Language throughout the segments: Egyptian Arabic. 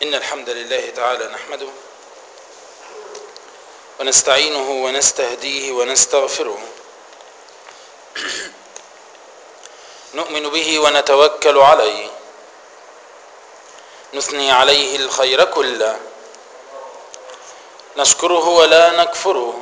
إن الحمد لله تعالى نحمده ونستعينه ونستهديه ونستغفره نؤمن به ونتوكل عليه نثني عليه الخير كله نشكره ولا نكفره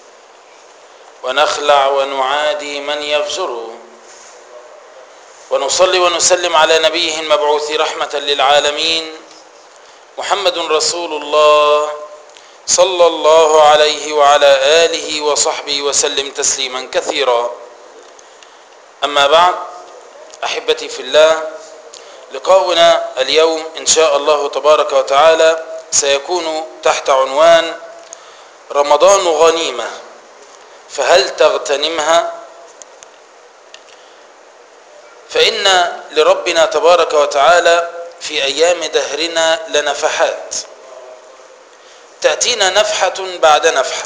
ونخلع ونعادي من يفجره ونصلي ونسلم على نبيه المبعوث رحمة للعالمين محمد رسول الله صلى الله عليه وعلى آله وصحبه وسلم تسليما كثيرا أما بعد أحبتي في الله لقاؤنا اليوم إن شاء الله تبارك وتعالى سيكون تحت عنوان رمضان غنيمة فهل تغتنمها فإن لربنا تبارك وتعالى في أيام دهرنا لنفحات تأتينا نفحة بعد نفحة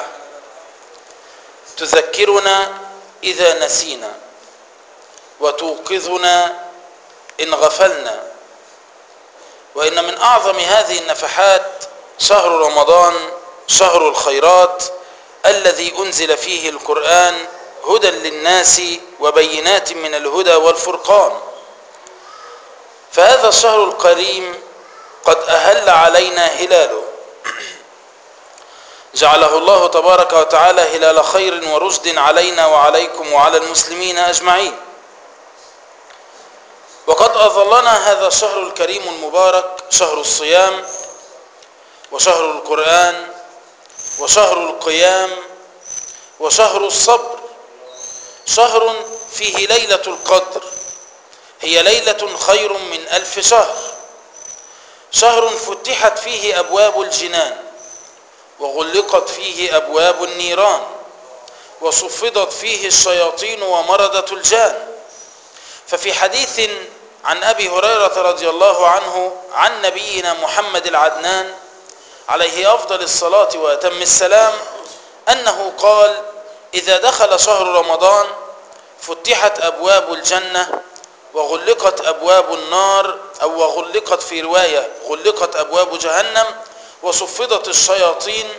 تذكرنا إذا نسينا وتوقظنا إن غفلنا وإن من أعظم هذه النفحات شهر رمضان شهر الخيرات الذي أنزل فيه القرآن هدى للناس وبينات من الهدى والفرقان فهذا الشهر الكريم قد أهل علينا هلاله جعله الله تبارك وتعالى هلال خير ورشد علينا وعليكم وعلى المسلمين أجمعين وقد أظلنا هذا الشهر الكريم المبارك شهر الصيام وشهر القرآن وشهر القيام وشهر الصبر شهر فيه ليلة القدر هي ليلة خير من ألف شهر شهر فتحت فيه أبواب الجنان وغلقت فيه أبواب النيران وصفدت فيه الشياطين ومردة الجان ففي حديث عن أبي هريرة رضي الله عنه عن نبينا محمد العدنان عليه أفضل الصلاة وأتم السلام أنه قال إذا دخل شهر رمضان فتحت أبواب الجنة وغلقت أبواب النار أو وغلقت في رواية غلقت أبواب جهنم وصفدت الشياطين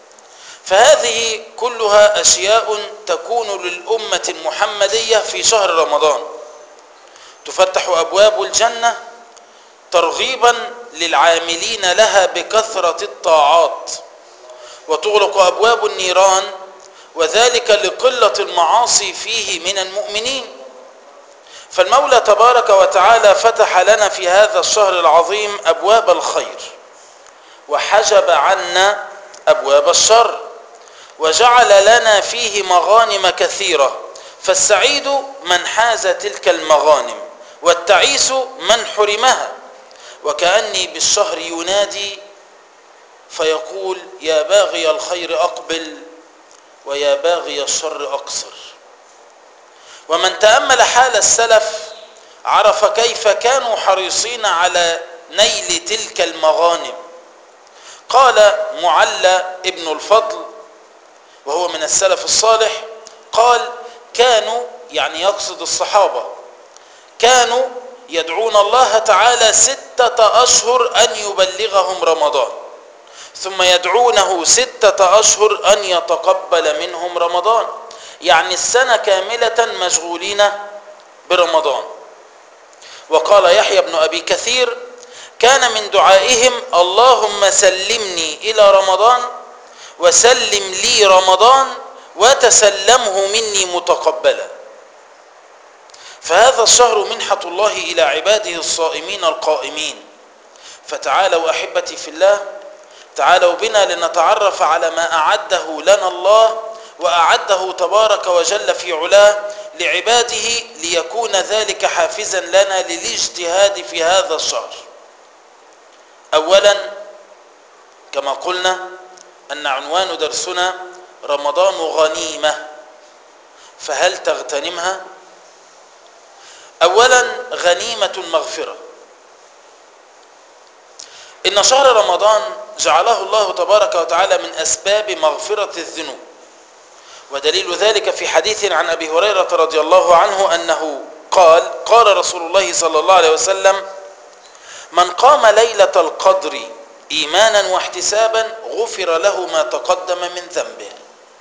فهذه كلها أشياء تكون للأمة المحمدية في شهر رمضان تفتح أبواب الجنة ترغيبا للعاملين لها بكثرة الطاعات وتغلق أبواب النيران وذلك لقلة المعاصي فيه من المؤمنين فالمولى تبارك وتعالى فتح لنا في هذا الشهر العظيم أبواب الخير وحجب عنا أبواب الشر وجعل لنا فيه مغانم كثيرة فالسعيد من حاز تلك المغانم والتعيس من حرمها وكأني بالشهر ينادي فيقول يا باغي الخير أقبل ويا باغي الشر أقصر ومن تأمل حال السلف عرف كيف كانوا حريصين على نيل تلك المغانم قال معلى ابن الفضل وهو من السلف الصالح قال كانوا يعني يقصد الصحابة كانوا يدعون الله تعالى ستة أشهر أن يبلغهم رمضان ثم يدعونه ستة أشهر أن يتقبل منهم رمضان يعني السنة كاملة مشغولين برمضان وقال يحيى بن أبي كثير كان من دعائهم اللهم سلمني إلى رمضان وسلم لي رمضان وتسلمه مني متقبلا فهذا الشهر منحة الله إلى عباده الصائمين القائمين فتعالوا أحبتي في الله تعالوا بنا لنتعرف على ما أعده لنا الله وأعده تبارك وجل في علاه لعباده ليكون ذلك حافزا لنا للاجتهاد في هذا الشهر أولا كما قلنا أن عنوان درسنا رمضان غنيمة فهل تغتنمها أولا غنيمة المغفرة إن شهر رمضان جعله الله تبارك وتعالى من أسباب مغفرة الذنوب ودليل ذلك في حديث عن أبي هريرة رضي الله عنه أنه قال قال رسول الله صلى الله عليه وسلم من قام ليلة القدر إيمانا واحتسابا غفر له ما تقدم من ذنبه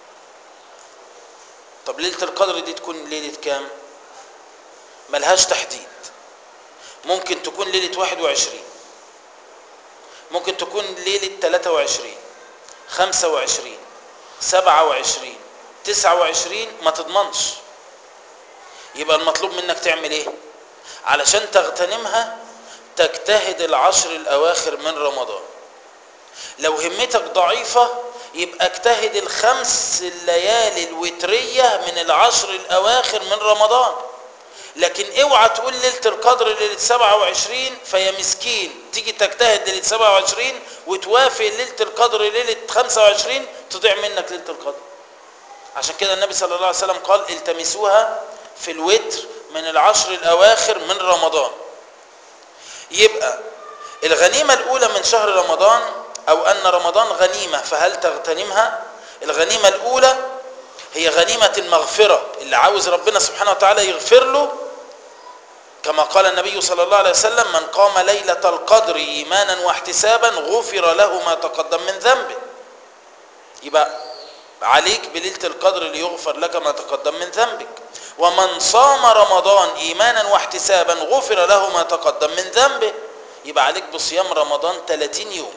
طب ليلة القدر دي تكون ليلة كام ملهاش تحديد ممكن تكون ليلة 21 ممكن تكون ليلة 23 25 27 29 ما تضمنش يبقى المطلوب منك تعمل ايه علشان تغتنمها تجتهد العشر الاواخر من رمضان لو همتك ضعيفة يبقى اجتهد الخمس الليالي الوترية من العشر الاواخر من رمضان لكن اوعى تقول ليلة القدر ليلة 27 فيا مسكين تيجي تجتهد ليلة 27 وتوافق ليلة القدر ليلة 25 تضيع منك ليلة القدر عشان كده النبي صلى الله عليه وسلم قال التمسوها في الوتر من العشر الأواخر من رمضان يبقى الغنيمة الأولى من شهر رمضان أو أن رمضان غنيمة فهل تغتنمها الغنيمة الأولى هي غنيمة المغفرة اللي عاوز ربنا سبحانه وتعالى يغفر له كما قال النبي صلى الله عليه وسلم من قام ليلة القدر إيمانا واحتسابا غفر له ما تقدم من ذنبه يبقى عليك بليلة القدر ليغفر لك ما تقدم من ذنبك ومن صام رمضان إيمانا واحتسابا غفر له ما تقدم من ذنبه يبقى عليك بصيام رمضان 30 يوم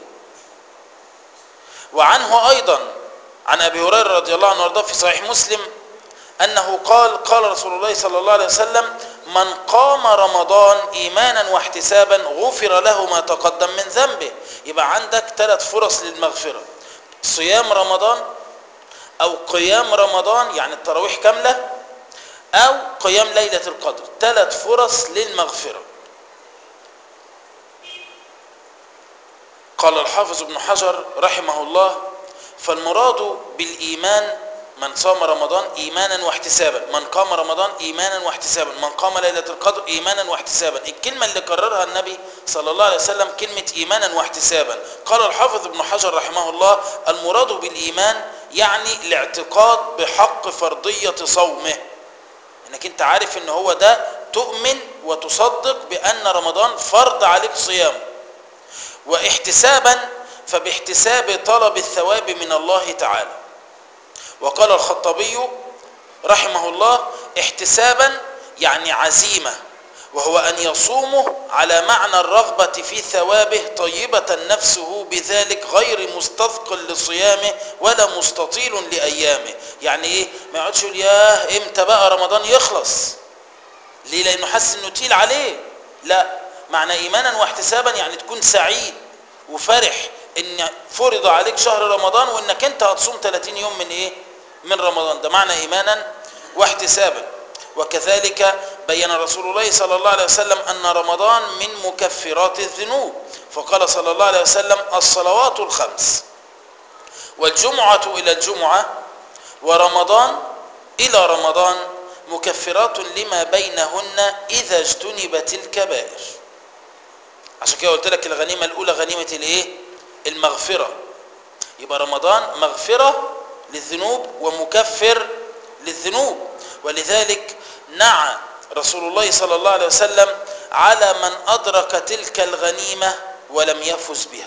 وعنه أيضا عن أبي هريرة رضي الله عنه وارضاه في صحيح مسلم أنه قال قال رسول الله صلى الله عليه وسلم من قام رمضان إيمانا واحتسابا غفر له ما تقدم من ذنبه يبقى عندك ثلاث فرص للمغفرة صيام رمضان أو قيام رمضان يعني التراويح كاملة أو قيام ليلة القدر ثلاث فرص للمغفرة قال الحافظ ابن حجر رحمه الله فالمراد بالإيمان من صام رمضان إيمانا واحتسابا من قام رمضان إيمانا واحتسابا من قام ليلة القدر إيمانا واحتسابا الكلمة اللي كررها النبي صلى الله عليه وسلم كلمة إيمانا واحتسابا قال الحافظ ابن حجر رحمه الله المراد بالإيمان يعني الاعتقاد بحق فرضية صومه انك انت عارف ان هو ده تؤمن وتصدق بأن رمضان فرض عليك صيامه واحتسابا فباحتساب طلب الثواب من الله تعالى وقال الخطابي رحمه الله احتسابا يعني عزيمة وهو أن يصومه على معنى الرغبة في ثوابه طيبة نفسه بذلك غير مستثقل لصيامه ولا مستطيل لأيامه يعني إيه ما يقعدش يقول ياه إمتى بقى رمضان يخلص ليه لأنه حس أنه تقيل عليه لا معنى إيمانا واحتسابا يعني تكون سعيد وفرح ان فرض عليك شهر رمضان وانك انت هتصوم 30 يوم من ايه من رمضان ده معنى ايمانا واحتسابا وكذلك بين رسول الله صلى الله عليه وسلم ان رمضان من مكفرات الذنوب فقال صلى الله عليه وسلم الصلوات الخمس والجمعة الى الجمعة ورمضان الى رمضان مكفرات لما بينهن اذا اجتنبت الكبائر عشان كده قلت لك الغنيمة الاولى غنيمة الايه المغفرة يبقى رمضان مغفرة للذنوب ومكفر للذنوب ولذلك نعى رسول الله صلى الله عليه وسلم على من أدرك تلك الغنيمة ولم يفز بها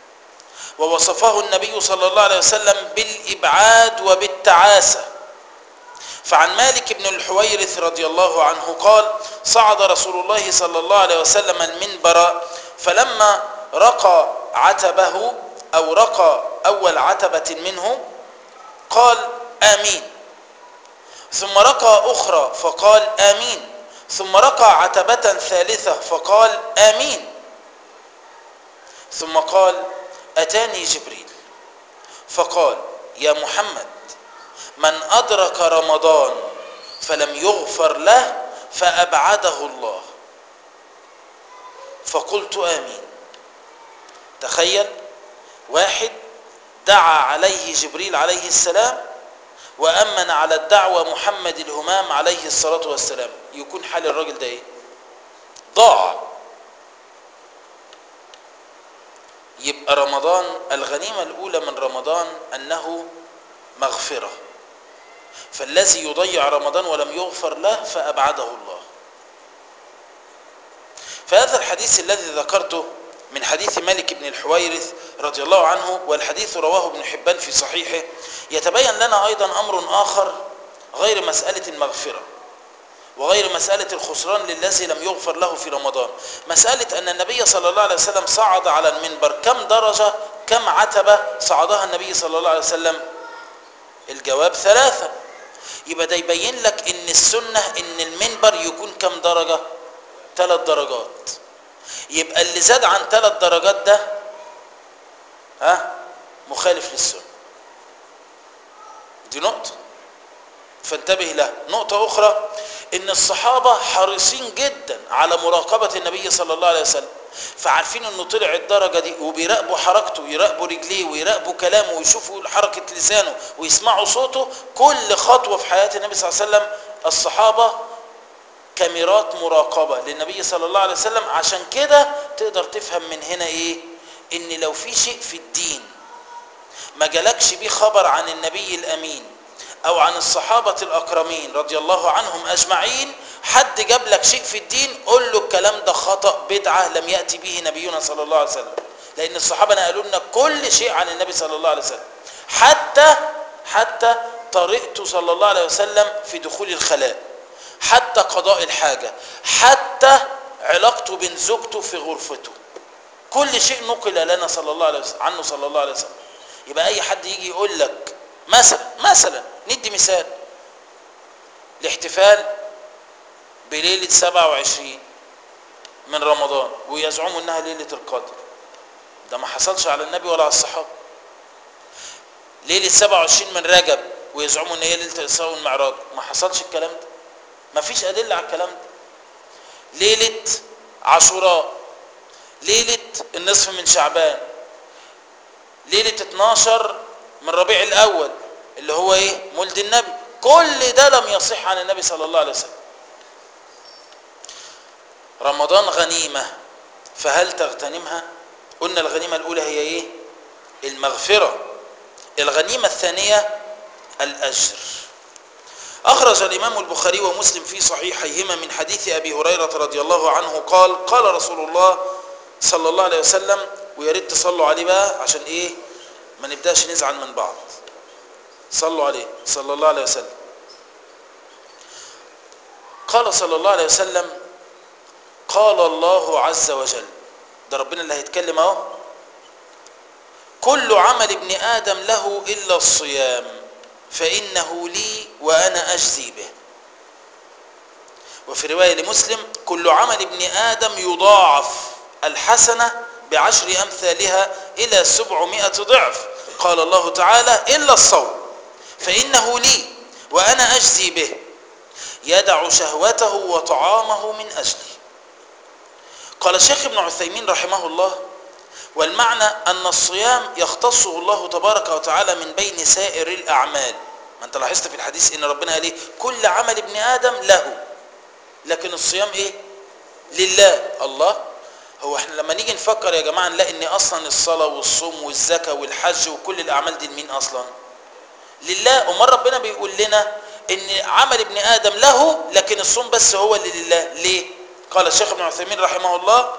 ووصفه النبي صلى الله عليه وسلم بالإبعاد وبالتعاسة فعن مالك بن الحويرث رضي الله عنه قال صعد رسول الله صلى الله عليه وسلم المنبر فلما رقى عتبه أو رقى أول عتبة منه قال آمين ثم رقى أخرى فقال آمين ثم رقى عتبة ثالثة فقال آمين ثم قال أتاني جبريل فقال يا محمد من أدرك رمضان فلم يغفر له فأبعده الله فقلت آمين تخيل واحد دعا عليه جبريل عليه السلام وأمن على الدعوة محمد الهمام عليه الصلاة والسلام يكون حال الراجل ده ايه ضاع يبقى رمضان الغنيمة الأولى من رمضان أنه مغفرة فالذي يضيع رمضان ولم يغفر له فأبعده الله فهذا الحديث الذي ذكرته من حديث مالك بن الحويرث رضي الله عنه والحديث رواه ابن حبان في صحيحه يتبين لنا أيضا أمر آخر غير مسألة المغفرة وغير مسألة الخسران للذي لم يغفر له في رمضان مسألة أن النبي صلى الله عليه وسلم صعد على المنبر كم درجة كم عتبة صعدها النبي صلى الله عليه وسلم الجواب ثلاثة يبقى ده يبين لك ان السنة ان المنبر يكون كم درجة ثلاث درجات يبقى اللي زاد عن ثلاث درجات ده ها مخالف للسنة دي نقطة فانتبه لها نقطة أخرى إن الصحابة حريصين جدا على مراقبة النبي صلى الله عليه وسلم فعارفين إنه طلع الدرجة دي وبيراقبوا حركته ويراقبوا رجليه ويراقبوا كلامه ويشوفوا حركة لسانه ويسمعوا صوته كل خطوة في حياة النبي صلى الله عليه وسلم الصحابة كاميرات مراقبة للنبي صلى الله عليه وسلم عشان كده تقدر تفهم من هنا إيه إن لو في شيء في الدين ما جالكش بيه خبر عن النبي الأمين او عن الصحابة الاكرمين رضي الله عنهم اجمعين حد جاب لك شيء في الدين قول له الكلام ده خطأ بدعة لم يأتي به نبينا صلى الله عليه وسلم لان الصحابة نقلوا لنا كل شيء عن النبي صلى الله عليه وسلم حتى حتى طريقته صلى الله عليه وسلم في دخول الخلاء حتى قضاء الحاجة حتى علاقته بين زوجته في غرفته كل شيء نقل لنا صلى الله عليه وسلم عنه صلى الله عليه وسلم يبقى اي حد يجي يقول لك مثلا مثلا ندي مثال الاحتفال بليلة 27 من رمضان ويزعموا انها ليلة القدر ده ما حصلش على النبي ولا على الصحابة ليلة 27 من رجب ويزعموا ان هي ليلة الإسراء والمعراج ما حصلش الكلام ده ما فيش أدلة على الكلام ده ليلة عاشوراء ليلة النصف من شعبان ليلة 12 من ربيع الأول اللي هو إيه مولد النبي كل ده لم يصح عن النبي صلى الله عليه وسلم رمضان غنيمة فهل تغتنمها قلنا الغنيمة الأولى هي إيه المغفرة الغنيمة الثانية الأجر أخرج الإمام البخاري ومسلم في صحيحيهما من حديث أبي هريرة رضي الله عنه قال قال رسول الله صلى الله عليه وسلم ويا ريت تصلوا عليه بقى عشان إيه ما نبداش نزعل من بعض صلوا عليه صلى الله عليه وسلم قال صلى الله عليه وسلم قال الله عز وجل ده ربنا اللي هيتكلم اهو كل عمل ابن ادم له الا الصيام فانه لي وانا اجزي به وفي روايه لمسلم كل عمل ابن ادم يضاعف الحسنه بعشر امثالها الى سبعمائه ضعف قال الله تعالى الا الصوم فانه لي وانا اجزي به يدع شهوته وطعامه من اجلي قال الشيخ ابن عثيمين رحمه الله والمعنى أن الصيام يختصه الله تبارك وتعالى من بين سائر الأعمال ما أنت لاحظت في الحديث إن ربنا قال إيه كل عمل ابن آدم له لكن الصيام إيه لله الله هو احنا لما نيجي نفكر يا جماعة نلاقي ان اصلا الصلاة والصوم والزكاة والحج وكل الاعمال دي لمين اصلا لله امال ربنا بيقول لنا ان عمل ابن ادم له لكن الصوم بس هو اللي لله ليه قال الشيخ ابن عثيمين رحمه الله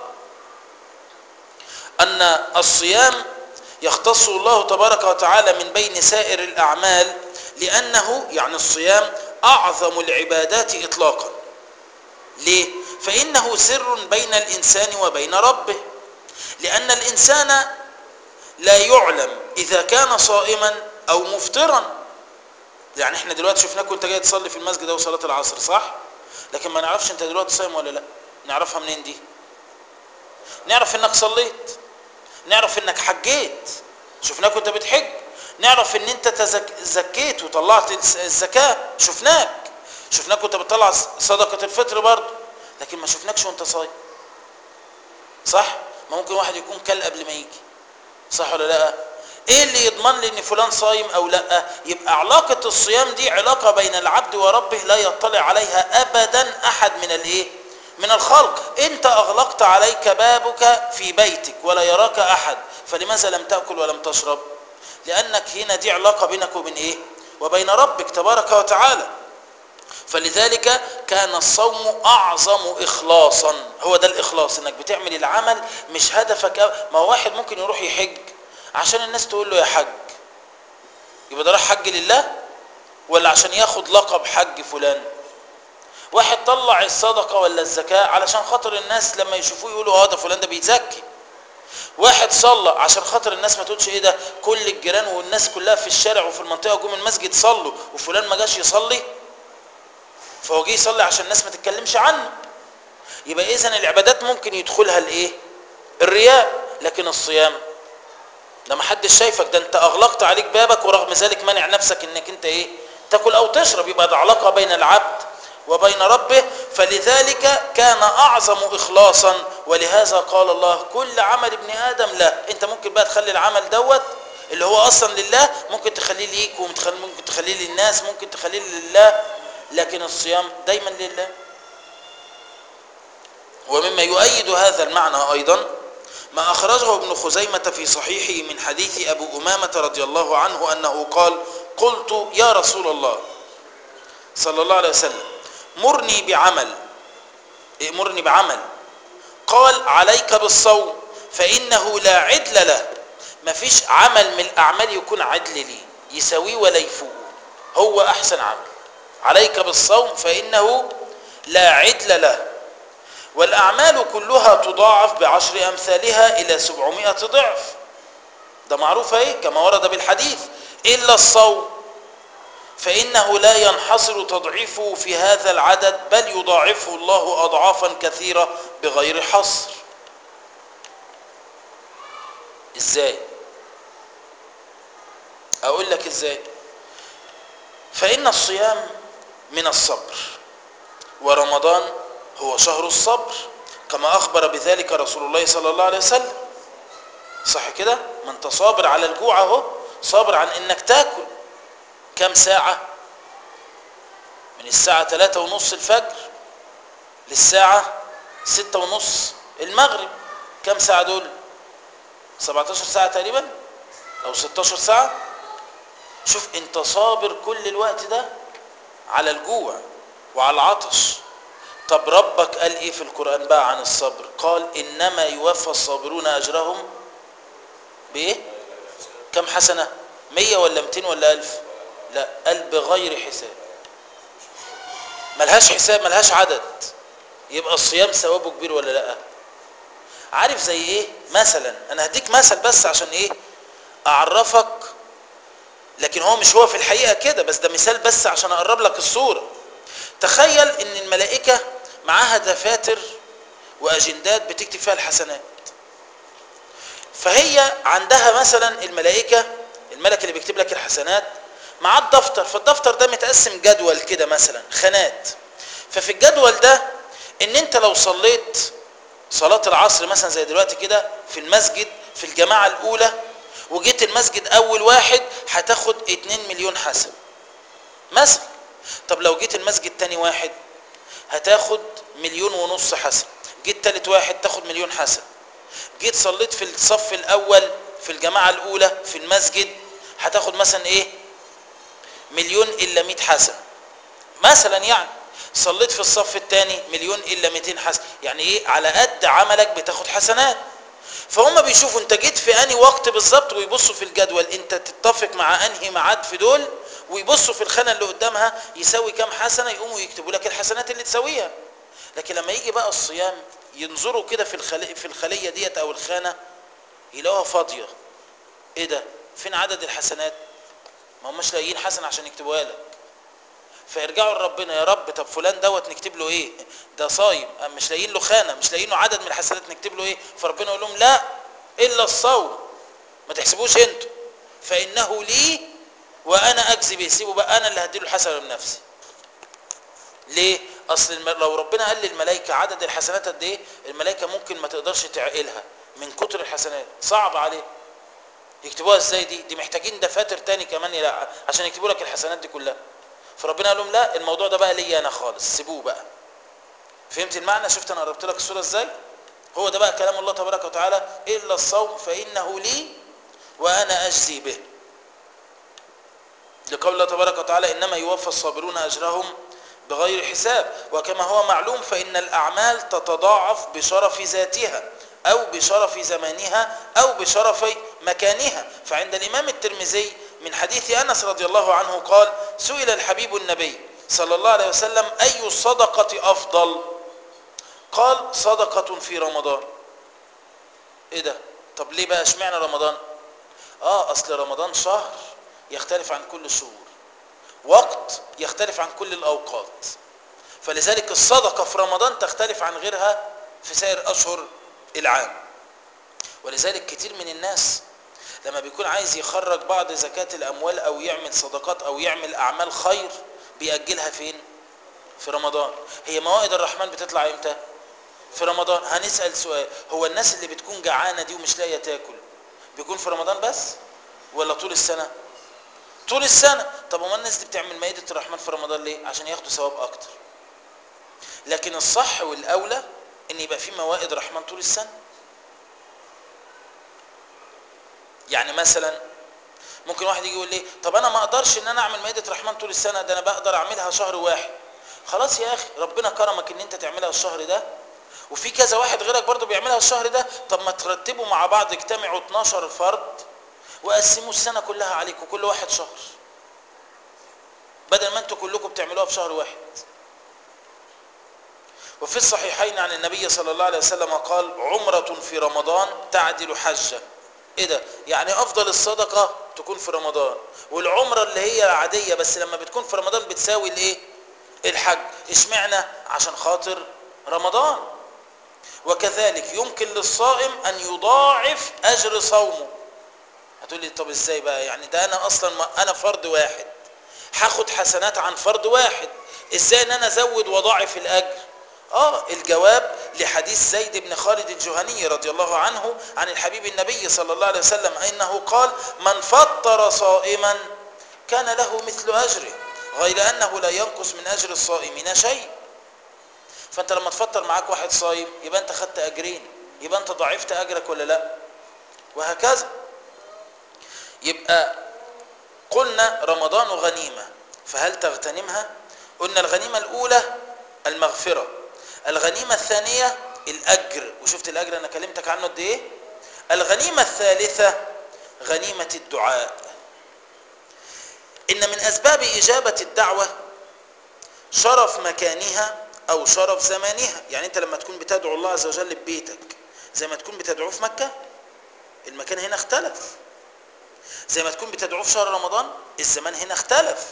أن الصيام يختص الله تبارك وتعالى من بين سائر الأعمال لأنه يعني الصيام أعظم العبادات إطلاقا ليه؟ فإنه سر بين الإنسان وبين ربه لأن الإنسان لا يعلم إذا كان صائما أو مفطرا يعني احنا دلوقتي شفناك وانت جاي تصلي في المسجد ده وصلاة العصر صح؟ لكن ما نعرفش انت دلوقتي صايم ولا لا نعرفها منين دي نعرف انك صليت نعرف انك حجيت شفناك وانت بتحج نعرف ان انت تزك... زكيت وطلعت الزكاة شفناك شفناك وانت بتطلع صدقة الفطر برضه لكن ما شفناكش وانت صايم صح ما ممكن واحد يكون كل قبل ما يجي صح ولا لا ايه اللي يضمن لي ان فلان صايم او لا يبقى علاقة الصيام دي علاقة بين العبد وربه لا يطلع عليها ابدا احد من الايه من الخلق انت اغلقت عليك بابك في بيتك ولا يراك احد فلماذا لم تأكل ولم تشرب لانك هنا دي علاقة بينك وبين ايه وبين ربك تبارك وتعالى فلذلك كان الصوم أعظم إخلاصا هو ده الإخلاص إنك بتعمل العمل مش هدفك ما واحد ممكن يروح يحج عشان الناس تقول له يا حج يبقى ده راح حج لله ولا عشان ياخد لقب حج فلان واحد طلع الصدقة ولا الزكاة علشان خاطر الناس لما يشوفوه يقولوا اه ده فلان ده بيزكي واحد صلى عشان خاطر الناس ما تقولش ايه ده كل الجيران والناس كلها في الشارع وفي المنطقة جم المسجد صلوا وفلان ما جاش يصلي فهو جه يصلي عشان الناس ما تتكلمش عنه يبقى اذا العبادات ممكن يدخلها الايه الرياء لكن الصيام ده ما حدش شايفك ده انت اغلقت عليك بابك ورغم ذلك منع نفسك انك انت ايه تاكل او تشرب يبقى ده علاقه بين العبد وبين ربه فلذلك كان اعظم اخلاصا ولهذا قال الله كل عمل ابن ادم لا انت ممكن بقى تخلي العمل دوت اللي هو اصلا لله ممكن تخليه ليك وممكن تخليه للناس ممكن تخليه لله لكن الصيام دايما لله ومما يؤيد هذا المعنى ايضا ما اخرجه ابن خزيمه في صحيحه من حديث ابو امامه رضي الله عنه انه قال قلت يا رسول الله صلى الله عليه وسلم مرني بعمل ائمرني بعمل قال عليك بالصوم فإنه لا عدل له مفيش عمل من الأعمال يكون عدل لي يساويه ولا يفوقه هو أحسن عمل عليك بالصوم فإنه لا عدل له والأعمال كلها تضاعف بعشر أمثالها إلى سبعمائة ضعف ده معروف ايه كما ورد بالحديث إلا الصوم فإنه لا ينحصر تضعيفه في هذا العدد بل يضاعفه الله أضعافا كثيرة بغير حصر إزاي أقول لك إزاي فإن الصيام من الصبر ورمضان هو شهر الصبر كما أخبر بذلك رسول الله صلى الله عليه وسلم صح كده ما انت صابر على الجوع اهو صابر عن انك تاكل كم ساعة من الساعة ثلاثة ونص الفجر للساعة ستة ونص المغرب كم ساعة دول 17 ساعة تقريبا او 16 ساعة شوف انت صابر كل الوقت ده على الجوع وعلى العطش طب ربك قال ايه في القرآن بقى عن الصبر قال انما يوفى الصابرون اجرهم بايه كم حسنة مية ولا متين ولا الف لا قال بغير حساب ملهاش حساب ملهاش عدد يبقى الصيام ثوابه كبير ولا لا عارف زي ايه مثلا انا هديك مثل بس عشان ايه اعرفك لكن هو مش هو في الحقيقة كده بس ده مثال بس عشان اقرب لك الصورة تخيل ان الملائكة معاها دفاتر واجندات بتكتب فيها الحسنات فهي عندها مثلا الملائكة الملك اللي بيكتب لك الحسنات مع الدفتر فالدفتر ده متقسم جدول كده مثلا خانات ففي الجدول ده ان انت لو صليت صلاة العصر مثلا زي دلوقتي كده في المسجد في الجماعة الاولى وجيت المسجد اول واحد هتاخد 2 مليون حسن مثلا طب لو جيت المسجد تاني واحد هتاخد مليون ونص حسن جيت تالت واحد تاخد مليون حسن جيت صليت في الصف الاول في الجماعة الاولى في المسجد هتاخد مثلا ايه مليون الا 100 حسن مثلا يعني صليت في الصف الثاني مليون الا 200 حسن يعني ايه على قد عملك بتاخد حسنات فهم بيشوفوا انت جيت في انهي وقت بالظبط ويبصوا في الجدول انت تتفق مع انهي ميعاد في دول ويبصوا في الخانه اللي قدامها يساوي كام حسنه يقوموا يكتبوا لك الحسنات اللي تساويها لكن لما يجي بقى الصيام ينظروا كده في الخلية في الخليه ديت او الخانه يلاقوها فاضيه ايه ده فين عدد الحسنات ما هماش لاقيين حسن عشان يكتبوها لك فيرجعوا لربنا يا رب طب فلان دوت نكتب له ايه ده صايم مش لاقيين له خانه مش لاقيين له عدد من الحسنات نكتب له ايه فربنا يقول لهم لا الا الصوم ما تحسبوش انتوا فانه لي وانا اجزي به سيبوا بقى انا اللي هديله الحسنه بنفسي ليه اصل الم... لو ربنا قال للملائكه عدد الحسنات قد ايه الملائكه ممكن ما تقدرش تعقلها من كتر الحسنات صعب عليه يكتبوها ازاي دي دي محتاجين دفاتر تاني كمان يلا عشان يكتبوا لك الحسنات دي كلها فربنا قال لهم لا الموضوع ده بقى ليا انا خالص سيبوه بقى فهمت المعنى شفت انا قربت لك الصوره ازاي هو ده بقى كلام الله تبارك وتعالى الا الصوم فانه لي وانا اجزي به لقول الله تبارك وتعالى انما يوفى الصابرون اجرهم بغير حساب وكما هو معلوم فإن الأعمال تتضاعف بشرف ذاتها أو بشرف زمانها أو بشرف مكانها فعند الإمام الترمذي من حديث أنس رضي الله عنه قال سئل الحبيب النبي صلى الله عليه وسلم أي الصدقة أفضل قال صدقة في رمضان إيه ده طب ليه بقى اشمعنى رمضان آه أصل رمضان شهر يختلف عن كل الشهور وقت يختلف عن كل الأوقات فلذلك الصدقة في رمضان تختلف عن غيرها في سائر أشهر العام ولذلك كتير من الناس لما بيكون عايز يخرج بعض زكاة الأموال أو يعمل صدقات أو يعمل أعمال خير بيأجلها فين؟ في رمضان هي موائد الرحمن بتطلع امتى؟ في رمضان هنسأل سؤال هو الناس اللي بتكون جعانة دي ومش لاقية تاكل بيكون في رمضان بس؟ ولا طول السنة؟ طول السنة طب وما الناس دي بتعمل مائدة الرحمن في رمضان ليه؟ عشان ياخدوا ثواب أكتر لكن الصح والأولى ان يبقى في موائد رحمن طول السنة يعني مثلا ممكن واحد يجي يقول لي طب انا ما اقدرش ان انا اعمل مائدة رحمن طول السنة ده انا بقدر اعملها شهر واحد خلاص يا اخي ربنا كرمك ان انت تعملها الشهر ده وفي كذا واحد غيرك برضه بيعملها الشهر ده طب ما ترتبوا مع بعض اجتمعوا 12 فرد وقسموا السنة كلها عليكم كل واحد شهر بدل ما انتوا كلكم بتعملوها في شهر واحد وفي الصحيحين عن النبي صلى الله عليه وسلم قال عمرة في رمضان تعدل حجة ايه ده يعني افضل الصدقة تكون في رمضان والعمرة اللي هي عادية بس لما بتكون في رمضان بتساوي الايه الحج اشمعنى عشان خاطر رمضان وكذلك يمكن للصائم ان يضاعف اجر صومه هتقول لي طب ازاي بقى يعني ده انا اصلا ما انا فرد واحد هاخد حسنات عن فرد واحد ازاي ان انا ازود واضاعف الاجر اه الجواب لحديث زيد بن خالد الجهني رضي الله عنه عن الحبيب النبي صلى الله عليه وسلم انه قال من فطر صائما كان له مثل اجره غير انه لا ينقص من اجر الصائمين شيء فانت لما تفطر معاك واحد صايم يبقى انت خدت اجرين يبقى انت ضعفت اجرك ولا لا وهكذا يبقى قلنا رمضان غنيمة فهل تغتنمها قلنا الغنيمة الأولى المغفرة الغنيمة الثانية الأجر وشفت الأجر أنا كلمتك عنه قد إيه الغنيمة الثالثة غنيمة الدعاء إن من أسباب إجابة الدعوة شرف مكانها أو شرف زمانها يعني أنت لما تكون بتدعو الله عز وجل ببيتك زي ما تكون بتدعوه في مكة المكان هنا اختلف زي ما تكون بتدعوه في شهر رمضان الزمان هنا اختلف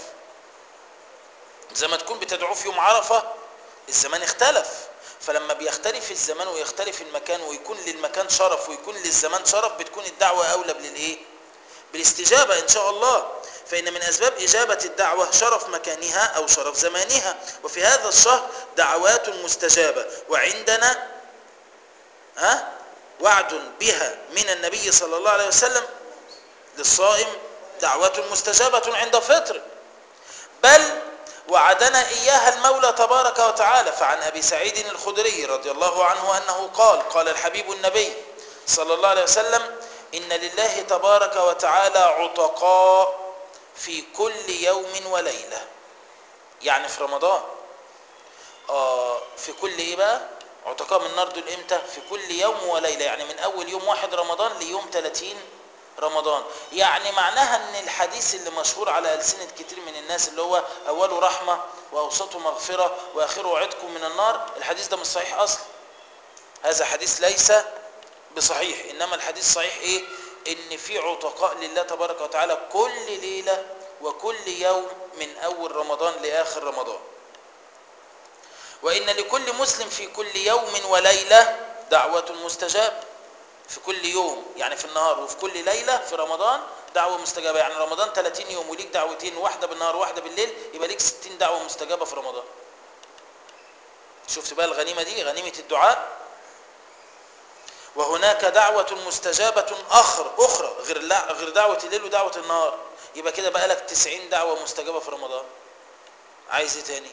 زي ما تكون بتدعوه في يوم عرفة الزمان اختلف فلما بيختلف الزمان ويختلف المكان ويكون للمكان شرف ويكون للزمان شرف بتكون الدعوة أولى بالايه بالاستجابة إن شاء الله فإن من أسباب إجابة الدعوة شرف مكانها أو شرف زمانها وفي هذا الشهر دعوات مستجابة وعندنا ها وعد بها من النبي صلى الله عليه وسلم للصائم دعوة مستجابة عند فطر بل وعدنا إياها المولى تبارك وتعالى فعن أبي سعيد الخدري رضي الله عنه أنه قال قال الحبيب النبي صلى الله عليه وسلم إن لله تبارك وتعالى عتقاء في كل يوم وليلة يعني في رمضان آه في كل إيه بقى عتقاء من نار دول إمتى في كل يوم وليلة يعني من أول يوم واحد رمضان ليوم 30 رمضان يعني معناها ان الحديث اللي مشهور على ألسنة كتير من الناس اللي هو أوله رحمة وأوسطه مغفرة وآخره عتق من النار الحديث ده مش صحيح أصلا هذا حديث ليس بصحيح إنما الحديث صحيح إيه إن في عتقاء لله تبارك وتعالى كل ليلة وكل يوم من أول رمضان لآخر رمضان وإن لكل مسلم في كل يوم وليلة دعوة مستجابة في كل يوم يعني في النهار وفي كل ليلة في رمضان دعوة مستجابة يعني رمضان 30 يوم وليك دعوتين واحدة بالنهار واحدة بالليل يبقى ليك 60 دعوة مستجابة في رمضان شفت بقى الغنيمة دي غنيمة الدعاء وهناك دعوة مستجابة أخر أخرى غير غير دعوة الليل ودعوة النهار يبقى كده بقى لك 90 دعوة مستجابة في رمضان عايز ايه تاني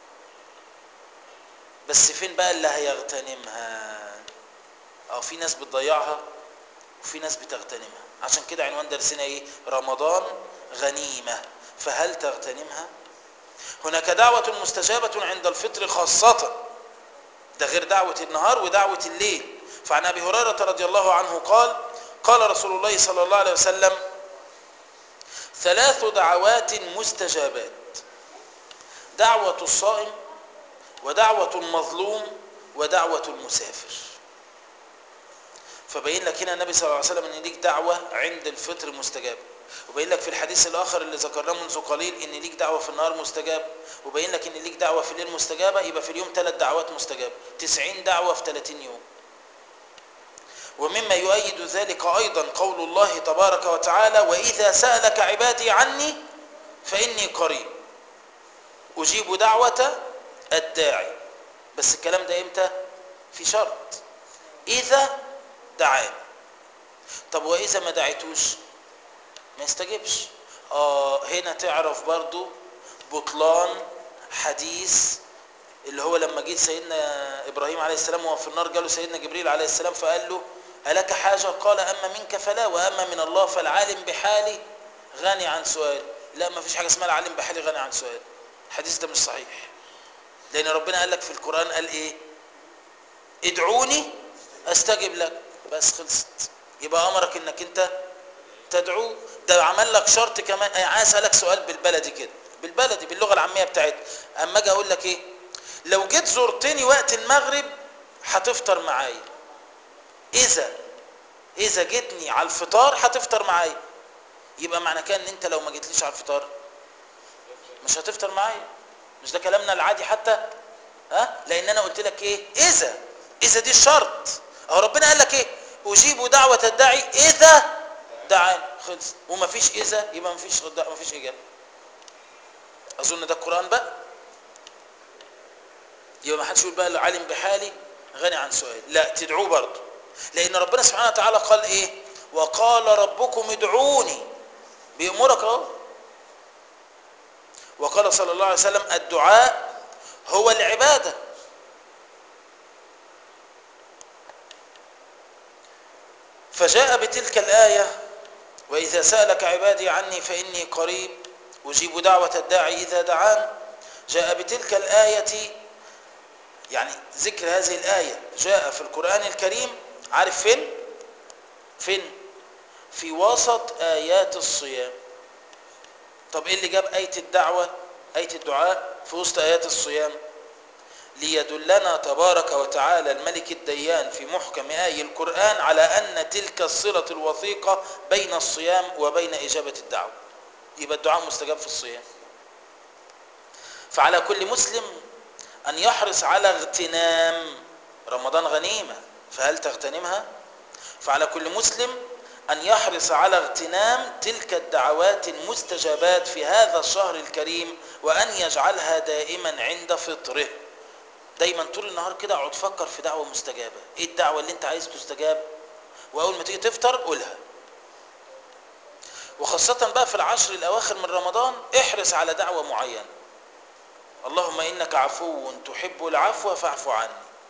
بس فين بقى اللي هيغتنمها اه في ناس بتضيعها وفي ناس بتغتنمها عشان كده عنوان درسنا ايه رمضان غنيمة فهل تغتنمها هناك دعوة مستجابة عند الفطر خاصة ده غير دعوة النهار ودعوة الليل فعن أبي هريرة رضي الله عنه قال قال رسول الله صلى الله عليه وسلم ثلاث دعوات مستجابات دعوة الصائم ودعوة المظلوم ودعوة المسافر فبين لك هنا النبي صلى الله عليه وسلم ان ليك دعوة عند الفطر مستجابة وبين لك في الحديث الاخر اللي ذكرناه منذ قليل ان ليك دعوة في النهار مستجابة وبين لك ان ليك دعوة في الليل مستجابة يبقى في اليوم ثلاث دعوات مستجابة 90 دعوة في 30 يوم ومما يؤيد ذلك ايضا قول الله تبارك وتعالى واذا سألك عبادي عني فاني قريب اجيب دعوة الداعي بس الكلام ده امتى في شرط اذا دعاني طب واذا ما دعيتوش ما يستجبش اه هنا تعرف برضو بطلان حديث اللي هو لما جه سيدنا ابراهيم عليه السلام وهو في النار جاله سيدنا جبريل عليه السلام فقال له ألك حاجة قال أما منك فلا وأما من الله فالعالم بحالي غني عن سؤال لا ما فيش حاجة اسمها العالم بحالي غني عن سؤال الحديث ده مش صحيح لأن ربنا قال لك في القرآن قال إيه ادعوني أستجب لك بس خلصت يبقى أمرك إنك أنت تدعو ده عمل لك شرط كمان أنا عايز أسألك سؤال بالبلدي كده بالبلدي باللغة العامية بتاعتنا أما أجي أقول لك إيه لو جيت زرتني وقت المغرب هتفطر معايا إذا إذا جيتني على الفطار هتفطر معايا يبقى معنى كده إن أنت لو ما جيتليش على الفطار مش هتفطر معايا مش ده كلامنا العادي حتى ها لأن أنا قلت لك إيه إذا إذا دي الشرط أهو ربنا قال لك إيه أجيب دعوة الداعي إذا دعاني خلص وما فيش إذا يبقى ما فيش ما فيش إجابة أظن ده القرآن بقى يبقى ما حدش يقول بقى عالم بحالي غني عن سؤال لا تدعوه برضه لان ربنا سبحانه وتعالى قال ايه وقال ربكم ادعوني بيأمرك اهو وقال صلى الله عليه وسلم الدعاء هو العبادة فجاء بتلك الآية وإذا سألك عبادي عني فإني قريب أجيب دعوة الداعي إذا دعان جاء بتلك الآية يعني ذكر هذه الآية جاء في القرآن الكريم عارف فين فين في وسط آيات الصيام طب ايه اللي جاب آية الدعوة آية الدعاء في وسط آيات الصيام ليدلنا تبارك وتعالى الملك الديان في محكم آي القرآن على أن تلك الصلة الوثيقة بين الصيام وبين إجابة الدعوة يبقى الدعاء مستجاب في الصيام فعلى كل مسلم أن يحرص على اغتنام رمضان غنيمة فهل تغتنمها فعلى كل مسلم أن يحرص على اغتنام تلك الدعوات المستجابات في هذا الشهر الكريم وأن يجعلها دائما عند فطره دايما طول النهار كده اقعد فكر في دعوة مستجابة ايه الدعوة اللي انت عايز تستجاب واول ما تيجي تفطر قولها وخاصة بقى في العشر الاواخر من رمضان احرص على دعوة معينة اللهم انك عفو تحب العفو فاعف عني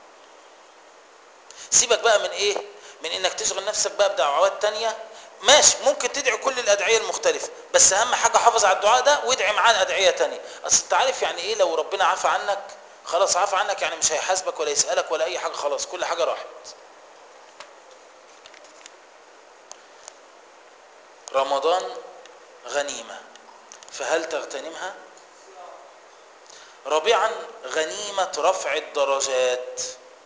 سيبك بقى من ايه من انك تشغل نفسك بقى بدعوات تانية ماشي ممكن تدعي كل الادعية المختلفة بس اهم حاجة حافظ على الدعاء ده وادعي معاه ادعية تانية اصل انت عارف يعني ايه لو ربنا عفى عنك خلاص عفى عنك يعني مش هيحاسبك ولا يسألك ولا اي حاجة خلاص كل حاجة راحت رمضان غنيمة فهل تغتنمها رابعا غنيمة رفع الدرجات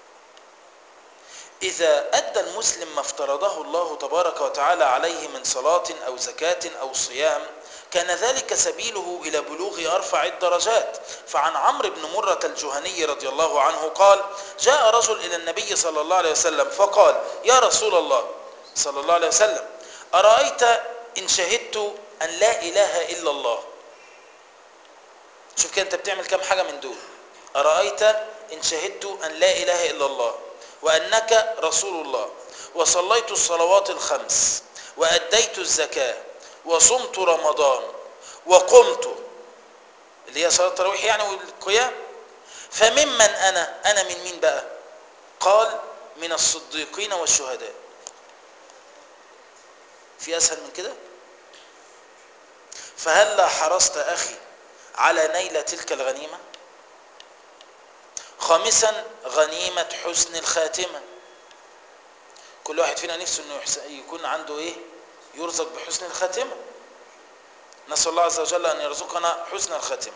إذا أدى المسلم ما افترضه الله تبارك وتعالى عليه من صلاة أو زكاة أو صيام كان ذلك سبيله إلى بلوغ أرفع الدرجات فعن عمرو بن مرة الجهني رضي الله عنه قال جاء رجل إلى النبي صلى الله عليه وسلم فقال يا رسول الله صلى الله عليه وسلم أرأيت إن شهدت أن لا إله إلا الله شوف كده أنت بتعمل كم حاجة من دول أرأيت إن شهدت أن لا إله إلا الله وأنك رسول الله وصليت الصلوات الخمس وأديت الزكاة وصمت رمضان وقمت اللي هي صلاة التراويح يعني والقيام فممن أنا أنا من مين بقى قال من الصديقين والشهداء في أسهل من كده فهل لا حرصت أخي على نيل تلك الغنيمة خامسا غنيمة حسن الخاتمة كل واحد فينا نفسه انه يكون عنده ايه يرزق بحسن الخاتمة نسأل الله عز وجل ان يرزقنا حسن الخاتمة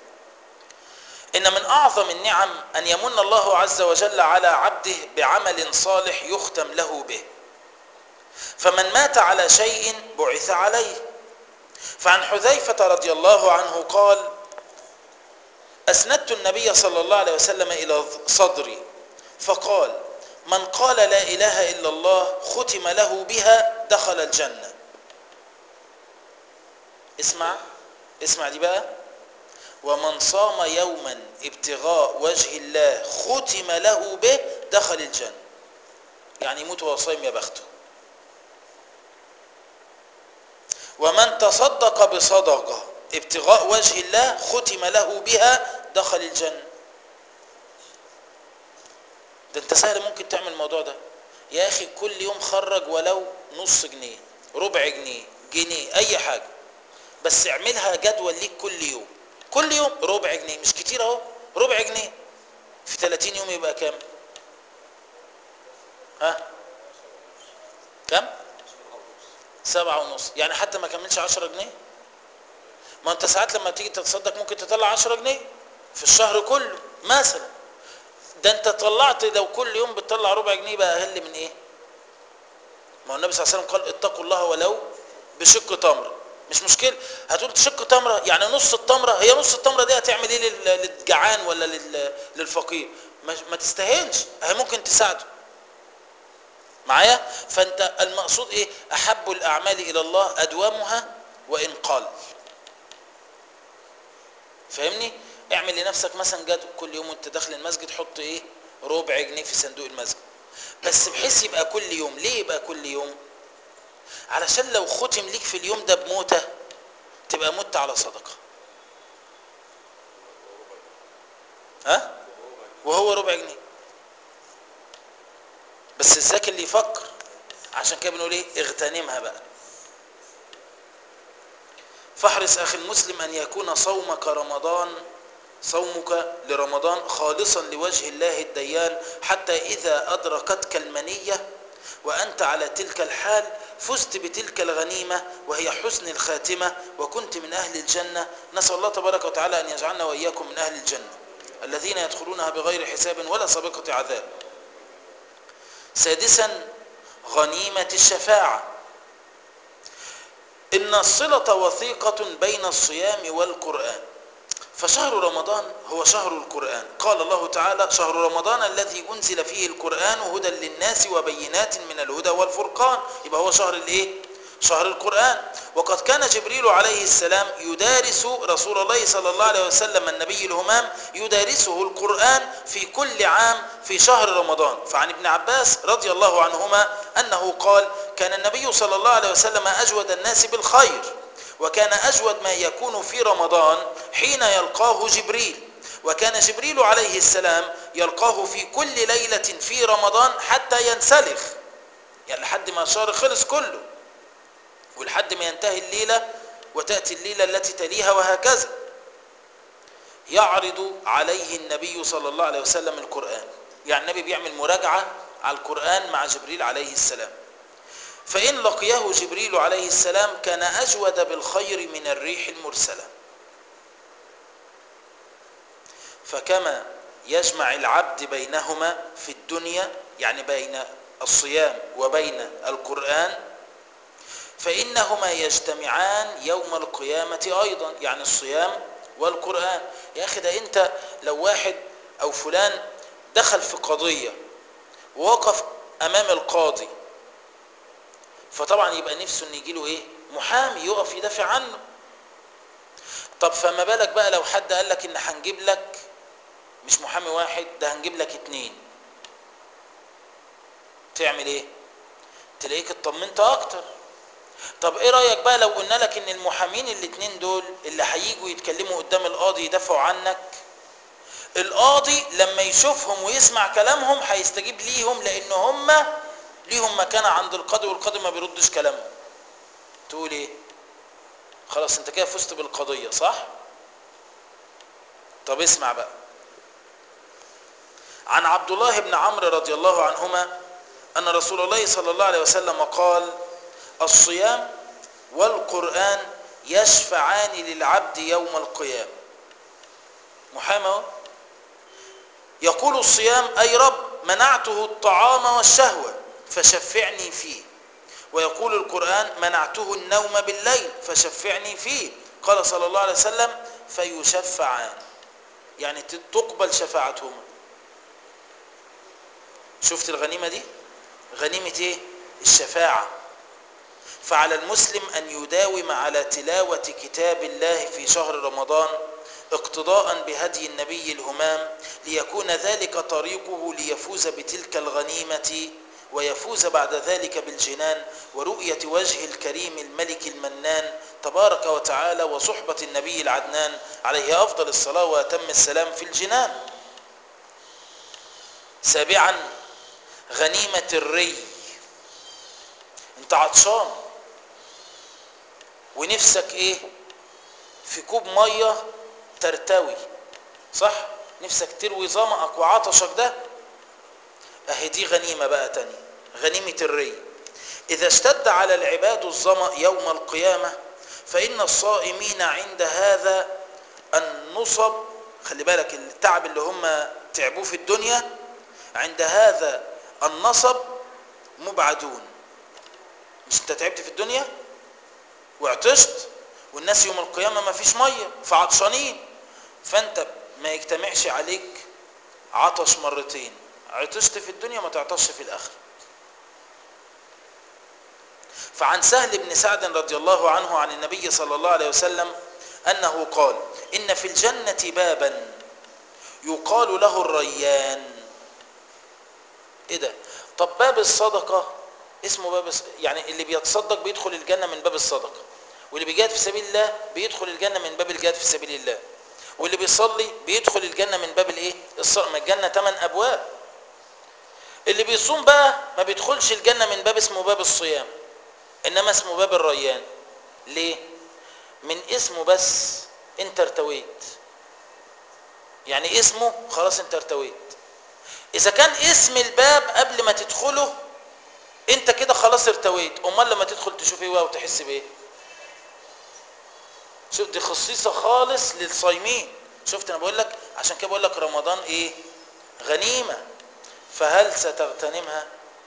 ان من اعظم النعم ان يمن الله عز وجل على عبده بعمل صالح يختم له به فمن مات على شيء بعث عليه فعن حذيفة رضي الله عنه قال أسندت النبي صلى الله عليه وسلم إلى صدري فقال من قال لا إله إلا الله ختم له بها دخل الجنة اسمع اسمع دي بقى ومن صام يوما ابتغاء وجه الله ختم له به دخل الجنة يعني يموت وهو صايم يا بخته ومن تصدق بصدقة ابتغاء وجه الله ختم له بها دخل الجنة ده انت سهل ممكن تعمل الموضوع ده يا اخي كل يوم خرج ولو نص جنيه ربع جنيه جنيه اي حاجة بس اعملها جدول ليك كل يوم كل يوم ربع جنيه مش كتير اهو ربع جنيه في 30 يوم يبقى كام ها كام سبعة ونص يعني حتى ما كملش عشرة جنيه ما انت ساعات لما تيجي تتصدق ممكن تطلع عشرة جنيه في الشهر كله مثلا ده انت طلعت لو كل يوم بتطلع ربع جنيه بقى اقل من ايه ما هو النبي صلى الله عليه وسلم قال اتقوا الله ولو بشق تمره مش مشكله هتقول تشق تمره يعني نص التمره هي نص التمره دي هتعمل ايه للجعان ولا للفقير ما تستاهلش هي ممكن تساعده معايا فانت المقصود ايه احب الاعمال الى الله ادومها وان قل فاهمني اعمل لنفسك مثلا جدول كل يوم وانت داخل المسجد حط ايه ربع جنيه في صندوق المسجد بس بحيث يبقى كل يوم ليه يبقى كل يوم علشان لو ختم ليك في اليوم ده بموتة تبقى مت على صدقة ها وهو ربع جنيه بس الذكي اللي يفكر عشان كده بنقول ايه اغتنمها بقى فاحرص اخي المسلم ان يكون صومك رمضان صومك لرمضان خالصا لوجه الله الديان حتى اذا ادركتك المنيه وانت على تلك الحال فزت بتلك الغنيمه وهي حسن الخاتمه وكنت من اهل الجنه نسال الله تبارك وتعالى ان يجعلنا واياكم من اهل الجنه الذين يدخلونها بغير حساب ولا سابقه عذاب سادسا غنيمة الشفاعة إن الصلة وثيقة بين الصيام والقرآن فشهر رمضان هو شهر القرآن قال الله تعالى شهر رمضان الذي أنزل فيه القرآن هدى للناس وبينات من الهدى والفرقان يبقى هو شهر الايه شهر القرآن وقد كان جبريل عليه السلام يدارس رسول الله صلى الله عليه وسلم النبي الهمام يدارسه القرآن في كل عام في شهر رمضان فعن ابن عباس رضي الله عنهما أنه قال كان النبي صلى الله عليه وسلم أجود الناس بالخير وكان أجود ما يكون في رمضان حين يلقاه جبريل وكان جبريل عليه السلام يلقاه في كل ليلة في رمضان حتى ينسلخ يعني لحد ما الشهر خلص كله ولحد ما ينتهي الليلة وتأتي الليلة التي تليها وهكذا يعرض عليه النبي صلى الله عليه وسلم القرآن يعني النبي بيعمل مراجعة على القرآن مع جبريل عليه السلام فإن لقيه جبريل عليه السلام كان أجود بالخير من الريح المرسلة فكما يجمع العبد بينهما في الدنيا يعني بين الصيام وبين القرآن فإنهما يجتمعان يوم القيامة أيضا يعني الصيام والقرآن يا أخي ده أنت لو واحد أو فلان دخل في قضية ووقف أمام القاضي فطبعا يبقى نفسه ان يجي له ايه محامي يقف يدافع عنه طب فما بالك بقى لو حد قال لك ان هنجيب لك مش محامي واحد ده هنجيب لك اتنين تعمل ايه تلاقيك اطمنت اكتر طب ايه رايك بقى لو قلنا لك ان المحامين الاتنين دول اللي هيجوا يتكلموا قدام القاضي يدافعوا عنك القاضي لما يشوفهم ويسمع كلامهم هيستجيب ليهم لان هم ليهم مكانة عند القاضي والقاضي ما بيردش كلامهم تقول ايه خلاص انت كده فزت بالقضية صح طب اسمع بقى عن عبد الله بن عمرو رضي الله عنهما أن رسول الله صلى الله عليه وسلم قال الصيام والقرآن يشفعان للعبد يوم القيامة محامة يقول الصيام أي رب منعته الطعام والشهوة فشفعني فيه ويقول القرآن منعته النوم بالليل فشفعني فيه قال صلى الله عليه وسلم فيشفعان يعني تقبل شفاعتهما شفت الغنيمة دي غنيمة ايه الشفاعة فعلى المسلم أن يداوم على تلاوة كتاب الله في شهر رمضان اقتضاء بهدي النبي الهمام ليكون ذلك طريقه ليفوز بتلك الغنيمة ويفوز بعد ذلك بالجنان ورؤية وجه الكريم الملك المنان تبارك وتعالى وصحبة النبي العدنان عليه أفضل الصلاة وأتم السلام في الجنان سابعا غنيمة الري انت عطشان ونفسك ايه في كوب ميه ترتوي صح نفسك تروي ظمأك وعطشك ده اهي دي غنيمة بقى تانية غنيمة الري اذا اشتد على العباد الظمأ يوم القيامة فان الصائمين عند هذا النصب خلي بالك التعب اللي هم تعبوه في الدنيا عند هذا النصب مبعدون مش انت تعبت في الدنيا وعطشت والناس يوم القيامة ما فيش مية فعطشانين فانت ما يجتمعش عليك عطش مرتين عطشت في الدنيا ما تعطش في الآخرة فعن سهل بن سعد رضي الله عنه عن النبي صلى الله عليه وسلم أنه قال إن في الجنة بابا يقال له الريان ايه ده طب باب الصدقة اسمه باب يعني اللي بيتصدق بيدخل الجنة من باب الصدقة واللي بيجاهد في سبيل الله بيدخل الجنة من باب الجهاد في سبيل الله واللي بيصلي بيدخل الجنة من باب الايه الصوم الجنة ثمان ابواب اللي بيصوم بقى ما بيدخلش الجنة من باب اسمه باب الصيام انما اسمه باب الريان ليه من اسمه بس انت ارتويت يعني اسمه خلاص انت ارتويت اذا كان اسم الباب قبل ما تدخله انت كده خلاص ارتويت امال لما تدخل تشوف ايه وتحس بايه شوف دي خصيصه خالص للصايمين شفت انا بقول لك عشان كده بقول لك رمضان ايه غنيمه فهل ستغتنمها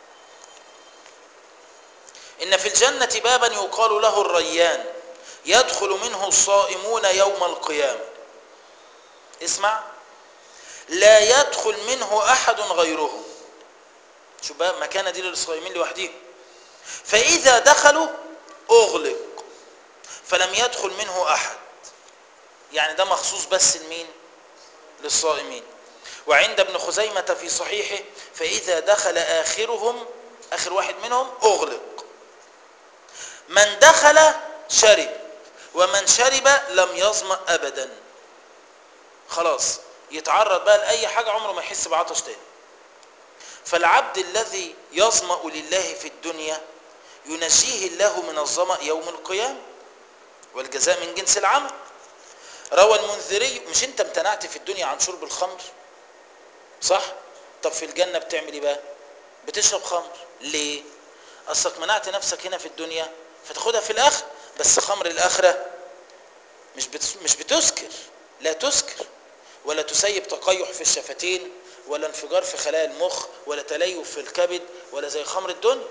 ان في الجنه بابا يقال له الريان يدخل منه الصائمون يوم القيامه اسمع لا يدخل منه احد غيره شوف بقى مكانه دي للصائمين لوحدهم فاذا دخلوا اغلق فلم يدخل منه احد يعني ده مخصوص بس لمين للصائمين وعند ابن خزيمة في صحيحه فإذا دخل آخرهم آخر واحد منهم أغلق من دخل شرب ومن شرب لم يظمأ أبدا خلاص يتعرض بقى لأي حاجة عمره ما يحس بعطش تاني فالعبد الذي يظمأ لله في الدنيا ينجيه الله من الظمأ يوم القيامة والجزاء من جنس العمل روى المنذري مش انت امتنعت في الدنيا عن شرب الخمر صح طب في الجنة بتعمل ايه بقى بتشرب خمر ليه اصلك منعت نفسك هنا في الدنيا فتاخدها في الاخر بس خمر الاخرة مش بتس... مش بتسكر لا تسكر ولا تسيب تقيح في الشفتين ولا انفجار في خلايا المخ ولا تليف في الكبد ولا زي خمر الدنيا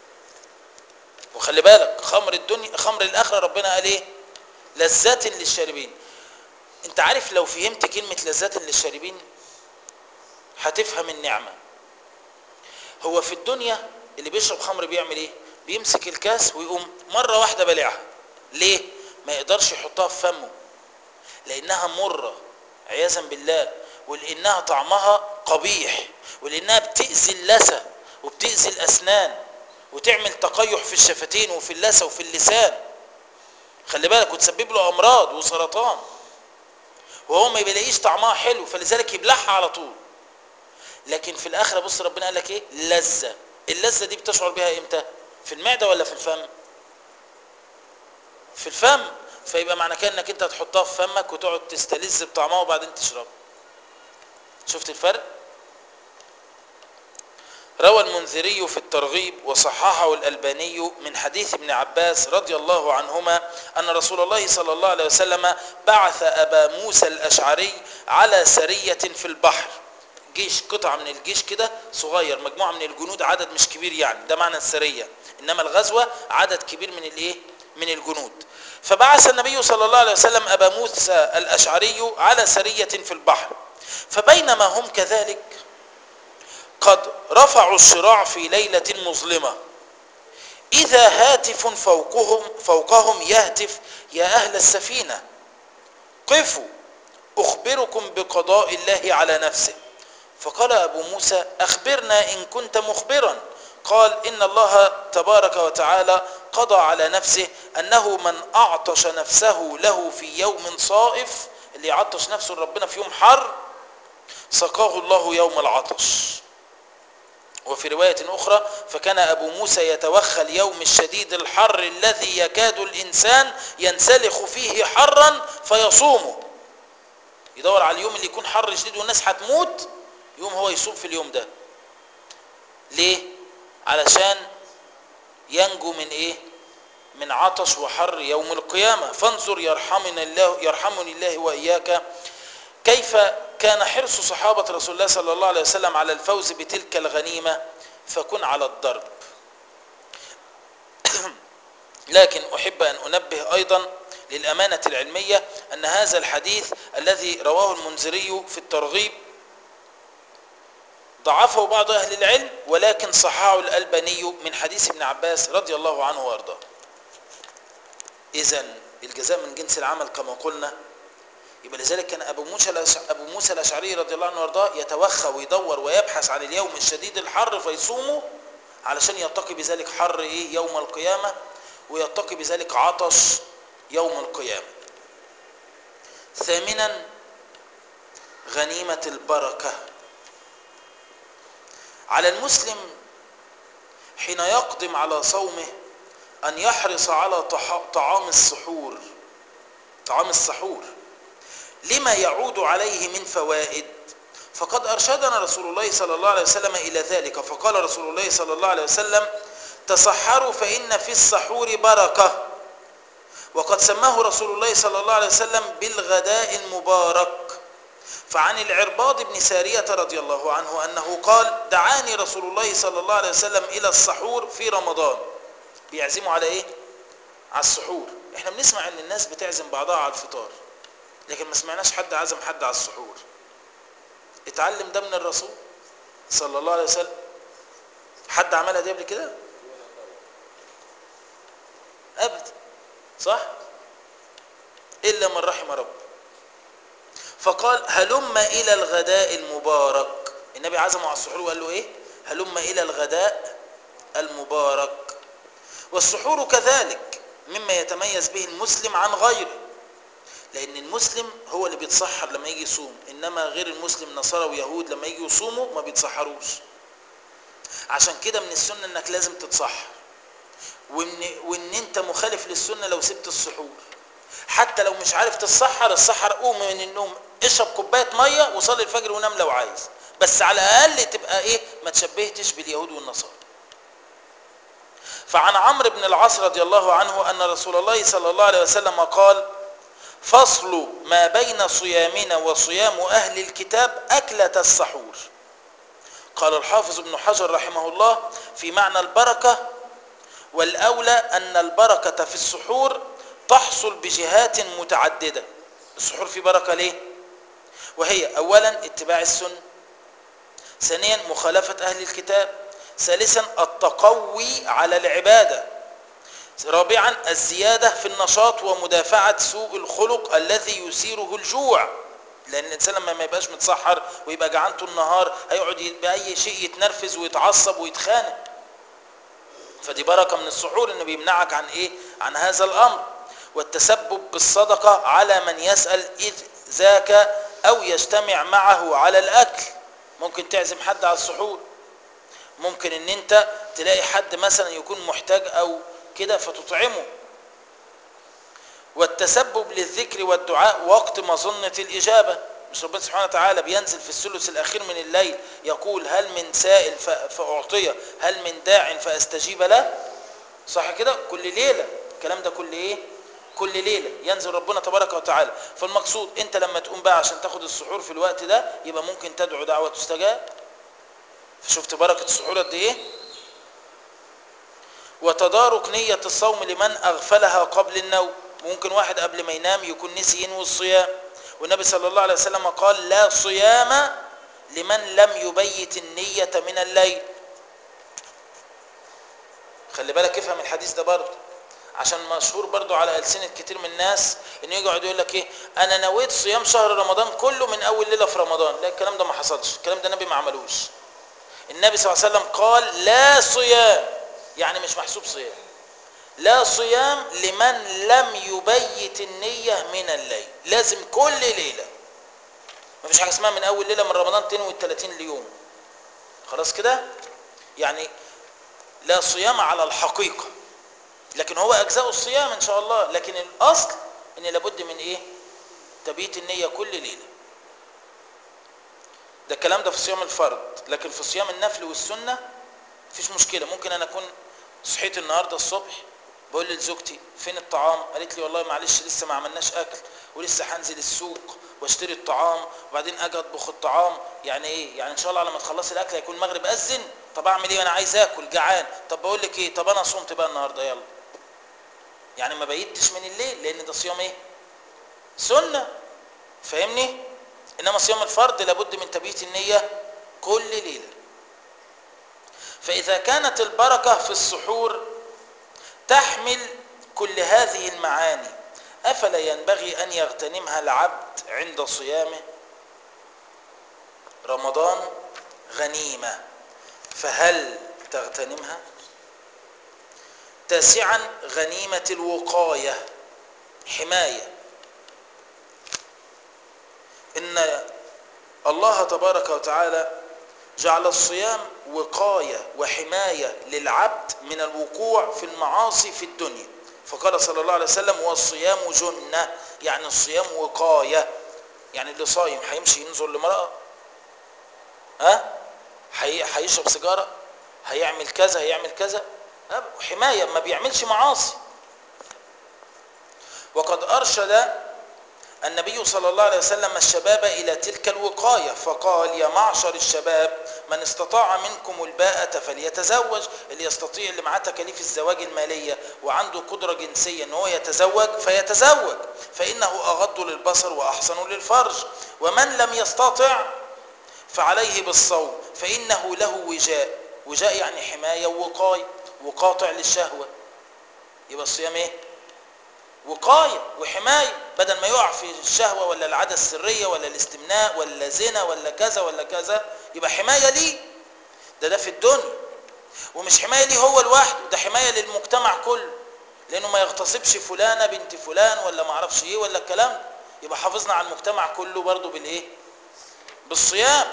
وخلي بالك خمر الدنيا خمر الاخره ربنا قال ايه لذات للشاربين انت عارف لو فهمت كلمه لذات للشاربين هتفهم النعمه هو في الدنيا اللي بيشرب خمر بيعمل ايه بيمسك الكاس ويقوم مره واحده بلعها ليه ما يقدرش يحطها في فمه لانها مره عياذا بالله ولانها طعمها قبيح ولانها بتاذي اللثه وبتاذي الاسنان وتعمل تقيح في الشفتين وفي اللثه وفي اللسان خلي بالك وتسبب له امراض وسرطان وهو ما بيلاقيش طعمها حلو فلذلك يبلعها على طول لكن في الاخره بص ربنا قال لك ايه لذه اللذه دي بتشعر بها امتى في المعده ولا في الفم في الفم فيبقى معنى كده انك انت تحطها في فمك وتقعد تستلذ بطعمها وبعدين تشرب شفت الفرق روى المنذري في الترغيب وصححه الألباني من حديث ابن عباس رضي الله عنهما أن رسول الله صلى الله عليه وسلم بعث أبا موسى الأشعري على سرية في البحر جيش قطعة من الجيش كده صغير مجموعة من الجنود عدد مش كبير يعني ده معنى السرية إنما الغزوة عدد كبير من الإيه من الجنود فبعث النبي صلى الله عليه وسلم أبا موسى الأشعري على سرية في البحر فبينما هم كذلك قد رفعوا الشراع في ليلة مظلمة إذا هاتف فوقهم, فوقهم يهتف يا أهل السفينة قفوا أخبركم بقضاء الله على نفسه فقال أبو موسى أخبرنا إن كنت مخبرا قال إن الله تبارك وتعالى قضى على نفسه أنه من أعطش نفسه له في يوم صائف اللي يعطش نفسه لربنا في يوم حر سقاه الله يوم العطش وفي رواية أخرى فكان أبو موسى يتوخى اليوم الشديد الحر الذي يكاد الإنسان ينسلخ فيه حرا فيصومه يدور على اليوم اللي يكون حر شديد والناس هتموت يوم هو يصوم في اليوم ده ليه علشان ينجو من ايه من عطش وحر يوم القيامة فانظر يرحمنا الله يرحمني الله وإياك كيف كان حرص صحابة رسول الله صلى الله عليه وسلم على الفوز بتلك الغنيمة فكن على الضرب لكن أحب أن أنبه أيضا للأمانة العلمية أن هذا الحديث الذي رواه المنذري في الترغيب ضعفه بعض أهل العلم ولكن صححه الألباني من حديث ابن عباس رضي الله عنه وارضاه إذا الجزاء من جنس العمل كما قلنا يبقى لذلك كان أبو موسى أبو موسى الأشعري رضي الله عنه وارضاه يتوخى ويدور ويبحث عن اليوم الشديد الحر فيصومه علشان يتقي بذلك حر إيه يوم القيامة ويتقي بذلك عطش يوم القيامة ثامنا غنيمة البركة على المسلم حين يقدم على صومه أن يحرص على طعام السحور طعام السحور لما يعود عليه من فوائد فقد أرشدنا رسول الله صلى الله عليه وسلم إلى ذلك فقال رسول الله صلى الله عليه وسلم تصحروا فإن في السحور بركة وقد سماه رسول الله صلى الله عليه وسلم بالغداء المبارك فعن العرباض بن سارية رضي الله عنه أنه قال دعاني رسول الله صلى الله عليه وسلم إلى السحور في رمضان بيعزموا على إيه؟ على السحور احنا بنسمع ان الناس بتعزم بعضها على الفطار لكن ما سمعناش حد عزم حد على السحور اتعلم ده من الرسول صلى الله عليه وسلم حد عملها دي قبل كده ابدا صح الا من رحم رب فقال هلم الى الغداء المبارك النبي عزمه على السحور وقال له ايه هلم الى الغداء المبارك والسحور كذلك مما يتميز به المسلم عن غيره لان المسلم هو اللي بيتسحر لما يجي يصوم انما غير المسلم نصارى ويهود لما يجي يصوموا ما بيتسحروش عشان كده من السنه انك لازم تتسحر وان وان انت مخالف للسنه لو سبت السحور حتى لو مش عارف تتسحر السحر قوم من النوم اشرب كوبايه ميه وصلي الفجر ونام لو عايز بس على الاقل تبقى ايه ما تشبهتش باليهود والنصارى فعن عمرو بن العاص رضي الله عنه ان رسول الله صلى الله عليه وسلم قال فصل ما بين صيامنا وصيام اهل الكتاب اكله السحور قال الحافظ ابن حجر رحمه الله في معنى البركه والاولى ان البركه في السحور تحصل بجهات متعدده السحور في بركه ليه وهي اولا اتباع السنه ثانيا مخالفه اهل الكتاب ثالثا التقوي على العباده رابعا الزياده في النشاط ومدافعه سوء الخلق الذي يثيره الجوع لان الانسان لما ما يبقاش متسحر ويبقى جعان طول النهار هيقعد باي شيء يتنرفز ويتعصب ويتخانق فدي بركه من السحور انه بيمنعك عن ايه عن هذا الامر والتسبب بالصدقه على من يسال اذ ذاك او يجتمع معه على الاكل ممكن تعزم حد على السحور ممكن ان انت تلاقي حد مثلا يكون محتاج او كده فتطعمه والتسبب للذكر والدعاء وقت مظنة الإجابة مش ربنا سبحانه وتعالى بينزل في الثلث الأخير من الليل يقول هل من سائل فأعطيه هل من داع فأستجيب له صح كده كل ليلة الكلام ده كل ايه كل ليلة ينزل ربنا تبارك وتعالى فالمقصود انت لما تقوم بقى عشان تاخد السحور في الوقت ده يبقى ممكن تدعو دعوة تستجاب فشفت بركة السحور قد ايه وتدارك نية الصوم لمن أغفلها قبل النوم ممكن واحد قبل ما ينام يكون نسي ينوي الصيام والنبي صلى الله عليه وسلم قال لا صيام لمن لم يبيت النية من الليل خلي بالك افهم الحديث ده برضه عشان مشهور برضه على ألسنة كتير من الناس ان يقعد يقول لك ايه انا نويت صيام شهر رمضان كله من اول ليلة في رمضان لا الكلام ده ما حصلش الكلام ده النبي ما عملوش النبي صلى الله عليه وسلم قال لا صيام يعني مش محسوب صيام لا صيام لمن لم يبيت النية من الليل لازم كل ليلة ما فيش حاجة اسمها من أول ليلة من رمضان تنوي الثلاثين اليوم خلاص كده يعني لا صيام على الحقيقة لكن هو أجزاء الصيام إن شاء الله لكن الأصل إن لابد من إيه تبيت النية كل ليلة ده الكلام ده في صيام الفرض لكن في صيام النفل والسنة مفيش مشكلة ممكن أنا أكون صحيت النهاردة الصبح بقول لزوجتي فين الطعام قالت لي والله معلش لسه ما عملناش اكل ولسه هنزل السوق واشتري الطعام وبعدين اجي اطبخ الطعام يعني ايه يعني ان شاء الله على ما تخلصي الاكل هيكون المغرب اذن طب اعمل ايه انا عايز اكل جعان طب بقول لك ايه طب انا صمت بقى النهارده يلا يعني ما بيتش من الليل لان ده صيام ايه سنه فاهمني انما صيام الفرض لابد من تبييت النيه كل ليله فاذا كانت البركه في السحور تحمل كل هذه المعاني أفلا ينبغي أن يغتنمها العبد عند صيامه رمضان غنيمة فهل تغتنمها تاسعا غنيمة الوقاية حماية إن الله تبارك وتعالى جعل الصيام وقاية وحماية للعبد من الوقوع في المعاصي في الدنيا فقال صلى الله عليه وسلم والصيام جنة يعني الصيام وقاية يعني اللي صايم هيمشي ينظر لمرأة ها هيشرب سيجارة هيعمل كذا هيعمل كذا حماية ما بيعملش معاصي وقد أرشد النبي صلى الله عليه وسلم الشباب إلى تلك الوقاية فقال يا معشر الشباب من استطاع منكم الباءة فليتزوج اللي يستطيع اللي معاه تكاليف الزواج المالية وعنده قدرة جنسية ان هو يتزوج فيتزوج فإنه أغض للبصر وأحسن للفرج ومن لم يستطع فعليه بالصوم فإنه له وجاء وجاء يعني حماية ووقاية وقاطع للشهوة يبقى الصيام ايه وقاية وحماية بدل ما يقع في الشهوة ولا العادة السرية ولا الاستمناء ولا زنا ولا كذا ولا كذا يبقى حماية ليه ده ده في الدنيا ومش حماية ليه هو لوحده ده حماية للمجتمع كله لانه ما يغتصبش فلانة بنت فلان ولا ما اعرفش ايه ولا الكلام ده يبقى حافظنا على المجتمع كله برضه بالايه بالصيام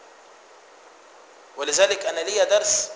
ولذلك انا ليا درس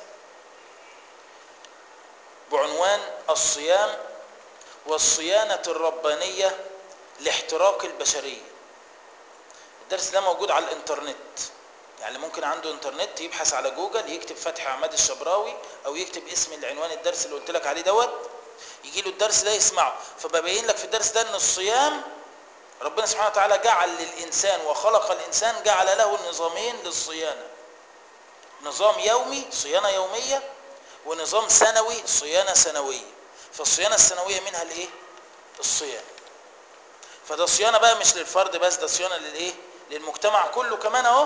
بعنوان الصيام والصيانة الربانية لاحتراق البشرية الدرس ده موجود على الانترنت يعني ممكن عنده انترنت يبحث على جوجل يكتب فتح عماد الشبراوي او يكتب اسم العنوان الدرس اللي قلت لك عليه دوت يجي له الدرس ده يسمعه فببين لك في الدرس ده ان الصيام ربنا سبحانه وتعالى جعل للانسان وخلق الانسان جعل له نظامين للصيانه نظام يومي صيانه يوميه ونظام سنوي صيانه سنويه فالصيانه السنويه منها الايه الصيام فده صيانه بقى مش للفرد بس ده صيانه للايه للمجتمع كله كمان اهو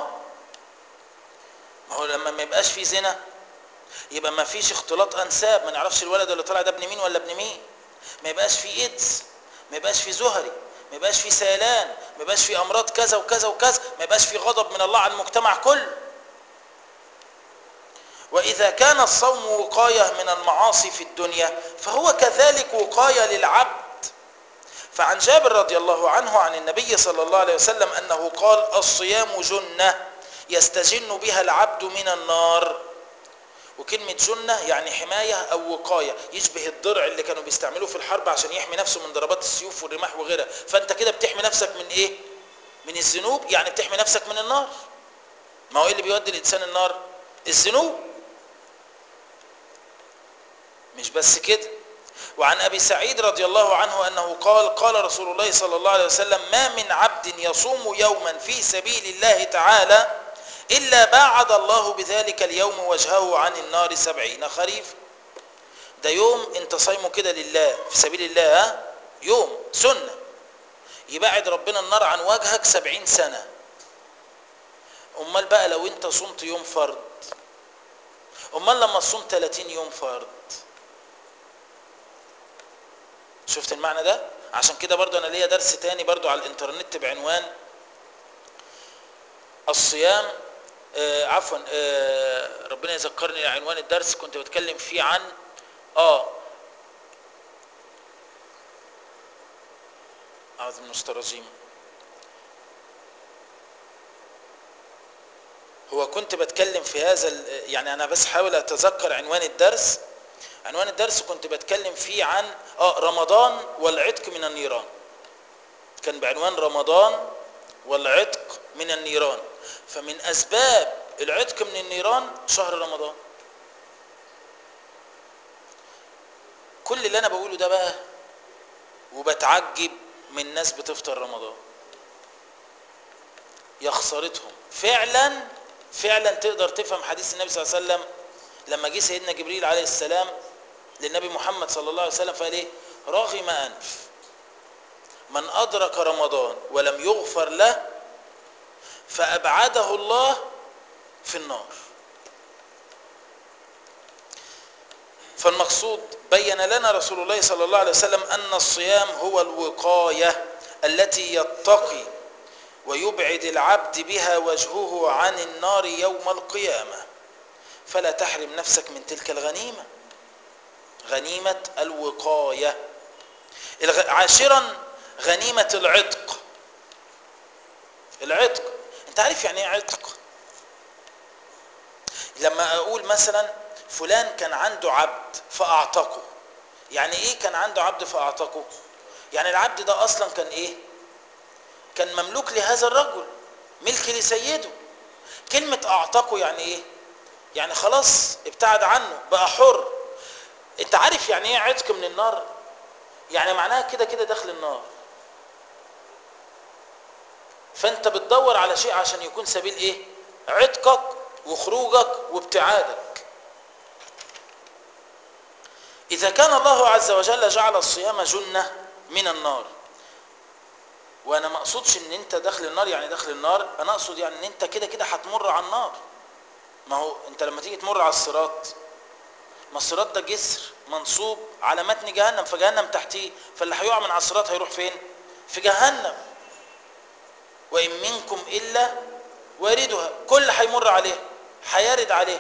ما هو لما ما يبقاش في زنا يبقى ما فيش اختلاط انساب ما نعرفش الولد اللي طلع ده ابن مين ولا ابن مين ما يبقاش في ايدز ما يبقاش في زهري ما يبقاش في سيلان ما يبقاش في امراض كذا وكذا وكذا ما يبقاش في غضب من الله على المجتمع كله واذا كان الصوم وقايه من المعاصي في الدنيا فهو كذلك وقايه للعبد فعن جابر رضي الله عنه عن النبي صلى الله عليه وسلم انه قال الصيام جنه يستجن بها العبد من النار وكلمة جنة يعني حماية أو وقاية يشبه الضرع اللي كانوا بيستعملوه في الحرب عشان يحمي نفسه من ضربات السيوف والرماح وغيرها فأنت كده بتحمي نفسك من إيه؟ من الذنوب يعني بتحمي نفسك من النار ما هو إيه اللي بيودي الإنسان النار؟ الذنوب مش بس كده وعن أبي سعيد رضي الله عنه أنه قال قال رسول الله صلى الله عليه وسلم ما من عبد يصوم يوما في سبيل الله تعالى إلا باعد الله بذلك اليوم وجهه عن النار سبعين خريف ده يوم انت صايمه كده لله في سبيل الله ها؟ يوم سنة يبعد ربنا النار عن وجهك سبعين سنة أمال بقى لو انت صمت يوم فرض أمال لما تصوم 30 يوم فرض شفت المعنى ده عشان كده برضو انا ليا درس تاني برضو على الانترنت بعنوان الصيام آه عفوا آه ربنا يذكرني عنوان الدرس كنت بتكلم فيه عن اه اعوذ من الرجيم هو كنت بتكلم في هذا يعني انا بس حاول اتذكر عنوان الدرس عنوان الدرس كنت بتكلم فيه عن اه رمضان والعتق من النيران كان بعنوان رمضان والعتق من النيران فمن اسباب العتق من النيران شهر رمضان كل اللي انا بقوله ده بقى وبتعجب من ناس بتفطر رمضان يا خسارتهم فعلا فعلا تقدر تفهم حديث النبي صلى الله عليه وسلم لما جه سيدنا جبريل عليه السلام للنبي محمد صلى الله عليه وسلم فقال ايه رغم انف من ادرك رمضان ولم يغفر له فابعده الله في النار فالمقصود بين لنا رسول الله صلى الله عليه وسلم ان الصيام هو الوقايه التي يتقي ويبعد العبد بها وجهه عن النار يوم القيامه فلا تحرم نفسك من تلك الغنيمه غنيمه الوقايه عاشرا غنيمه العتق العتق انت عارف يعني ايه عتق لما اقول مثلا فلان كان عنده عبد فاعتقه يعني ايه كان عنده عبد فاعتقه يعني العبد ده اصلا كان ايه كان مملوك لهذا الرجل ملك لسيده كلمة اعتقه يعني ايه يعني خلاص ابتعد عنه بقى حر انت عارف يعني ايه عتق من النار يعني معناها كده كده داخل النار فانت بتدور على شيء عشان يكون سبيل ايه عتقك وخروجك وابتعادك اذا كان الله عز وجل جعل الصيام جنة من النار وانا ما اقصدش ان انت داخل النار يعني داخل النار انا اقصد يعني ان انت كده كده هتمر على النار ما هو انت لما تيجي تمر على الصراط ما الصراط ده جسر منصوب على متن جهنم فجهنم تحتيه فاللي هيقع من على الصراط هيروح فين في جهنم وان منكم الا واردها كل هيمر عليه هيرد عليه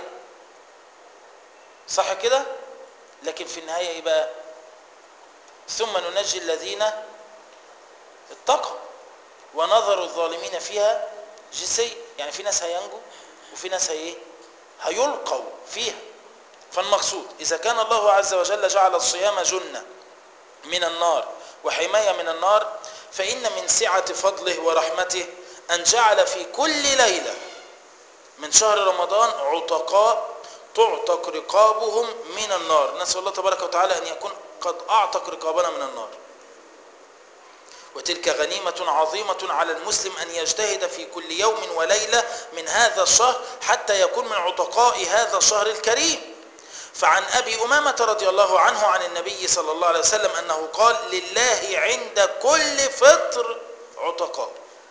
صح كده لكن في النهايه ايه بقى ثم ننجي الذين اتقوا ونظر الظالمين فيها جسي يعني في ناس هينجوا وفي ناس هي هيلقوا فيها فالمقصود إذا كان الله عز وجل جعل الصيام جنة من النار وحماية من النار فإن من سعة فضله ورحمته أن جعل في كل ليلة من شهر رمضان عتقاء تعتق رقابهم من النار نسأل الله تبارك وتعالى أن يكون قد أعتق رقابنا من النار وتلك غنيمة عظيمة على المسلم أن يجتهد في كل يوم وليلة من هذا الشهر حتى يكون من عتقاء هذا الشهر الكريم فعن أبي أمامة رضي الله عنه عن النبي صلى الله عليه وسلم أنه قال لله عند كل فطر عتقاء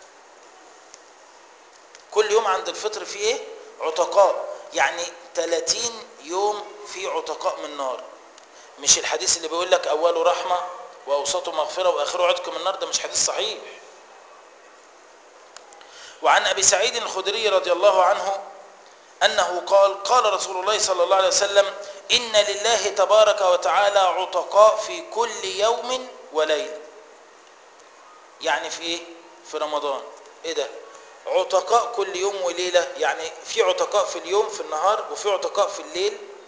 كل يوم عند الفطر في ايه عتقاء يعني 30 يوم في عتقاء من النار مش الحديث اللي بيقول لك أوله رحمة وأوسطه مغفرة وآخره عتق من النار ده مش حديث صحيح وعن أبي سعيد الخدري رضي الله عنه أنه قال قال رسول الله صلى الله عليه وسلم إن لله تبارك وتعالى عتقاء في كل يوم وليلة يعني في إيه؟ في رمضان إيه ده؟ عتقاء كل يوم وليلة يعني في عتقاء في اليوم في النهار وفي عتقاء في الليل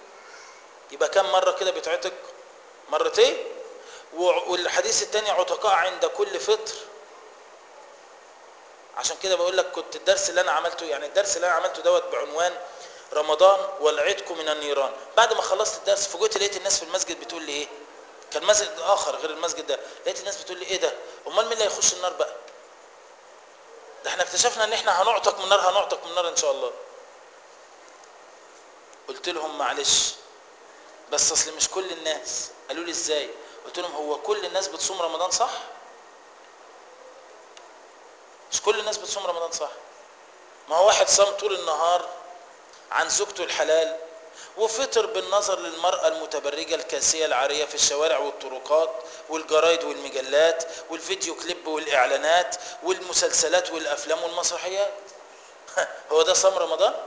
يبقى كم مرة كده بيتعتق مرتين والحديث الثاني عتقاء عند كل فطر عشان كده بقول لك كنت الدرس اللي انا عملته يعني الدرس اللي انا عملته دوت بعنوان رمضان والعتق من النيران بعد ما خلصت الدرس فوجئت لقيت الناس في المسجد بتقول لي ايه كان مسجد اخر غير المسجد ده لقيت الناس بتقول لي ايه ده امال مين اللي هيخش النار بقى ده احنا اكتشفنا ان احنا هنعتق من النار هنعتق من النار ان شاء الله قلت لهم معلش بس اصل مش كل الناس قالوا لي ازاي قلت لهم هو كل الناس بتصوم رمضان صح مش كل الناس بتصوم رمضان صح ما هو واحد صام طول النهار عن زوجته الحلال وفطر بالنظر للمرأة المتبرجة الكاسية العارية في الشوارع والطرقات والجرايد والمجلات والفيديو كليب والإعلانات والمسلسلات والأفلام والمسرحيات هو ده صام رمضان؟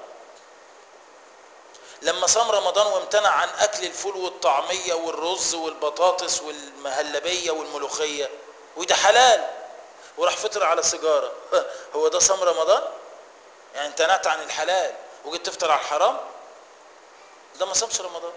لما صام رمضان وامتنع عن أكل الفول والطعمية والرز والبطاطس والمهلبية والملوخية وده حلال وراح فطر على سيجارة هو ده صام رمضان؟ يعني امتنعت عن الحلال وجيت تفطر على الحرام؟ ده ما صامش رمضان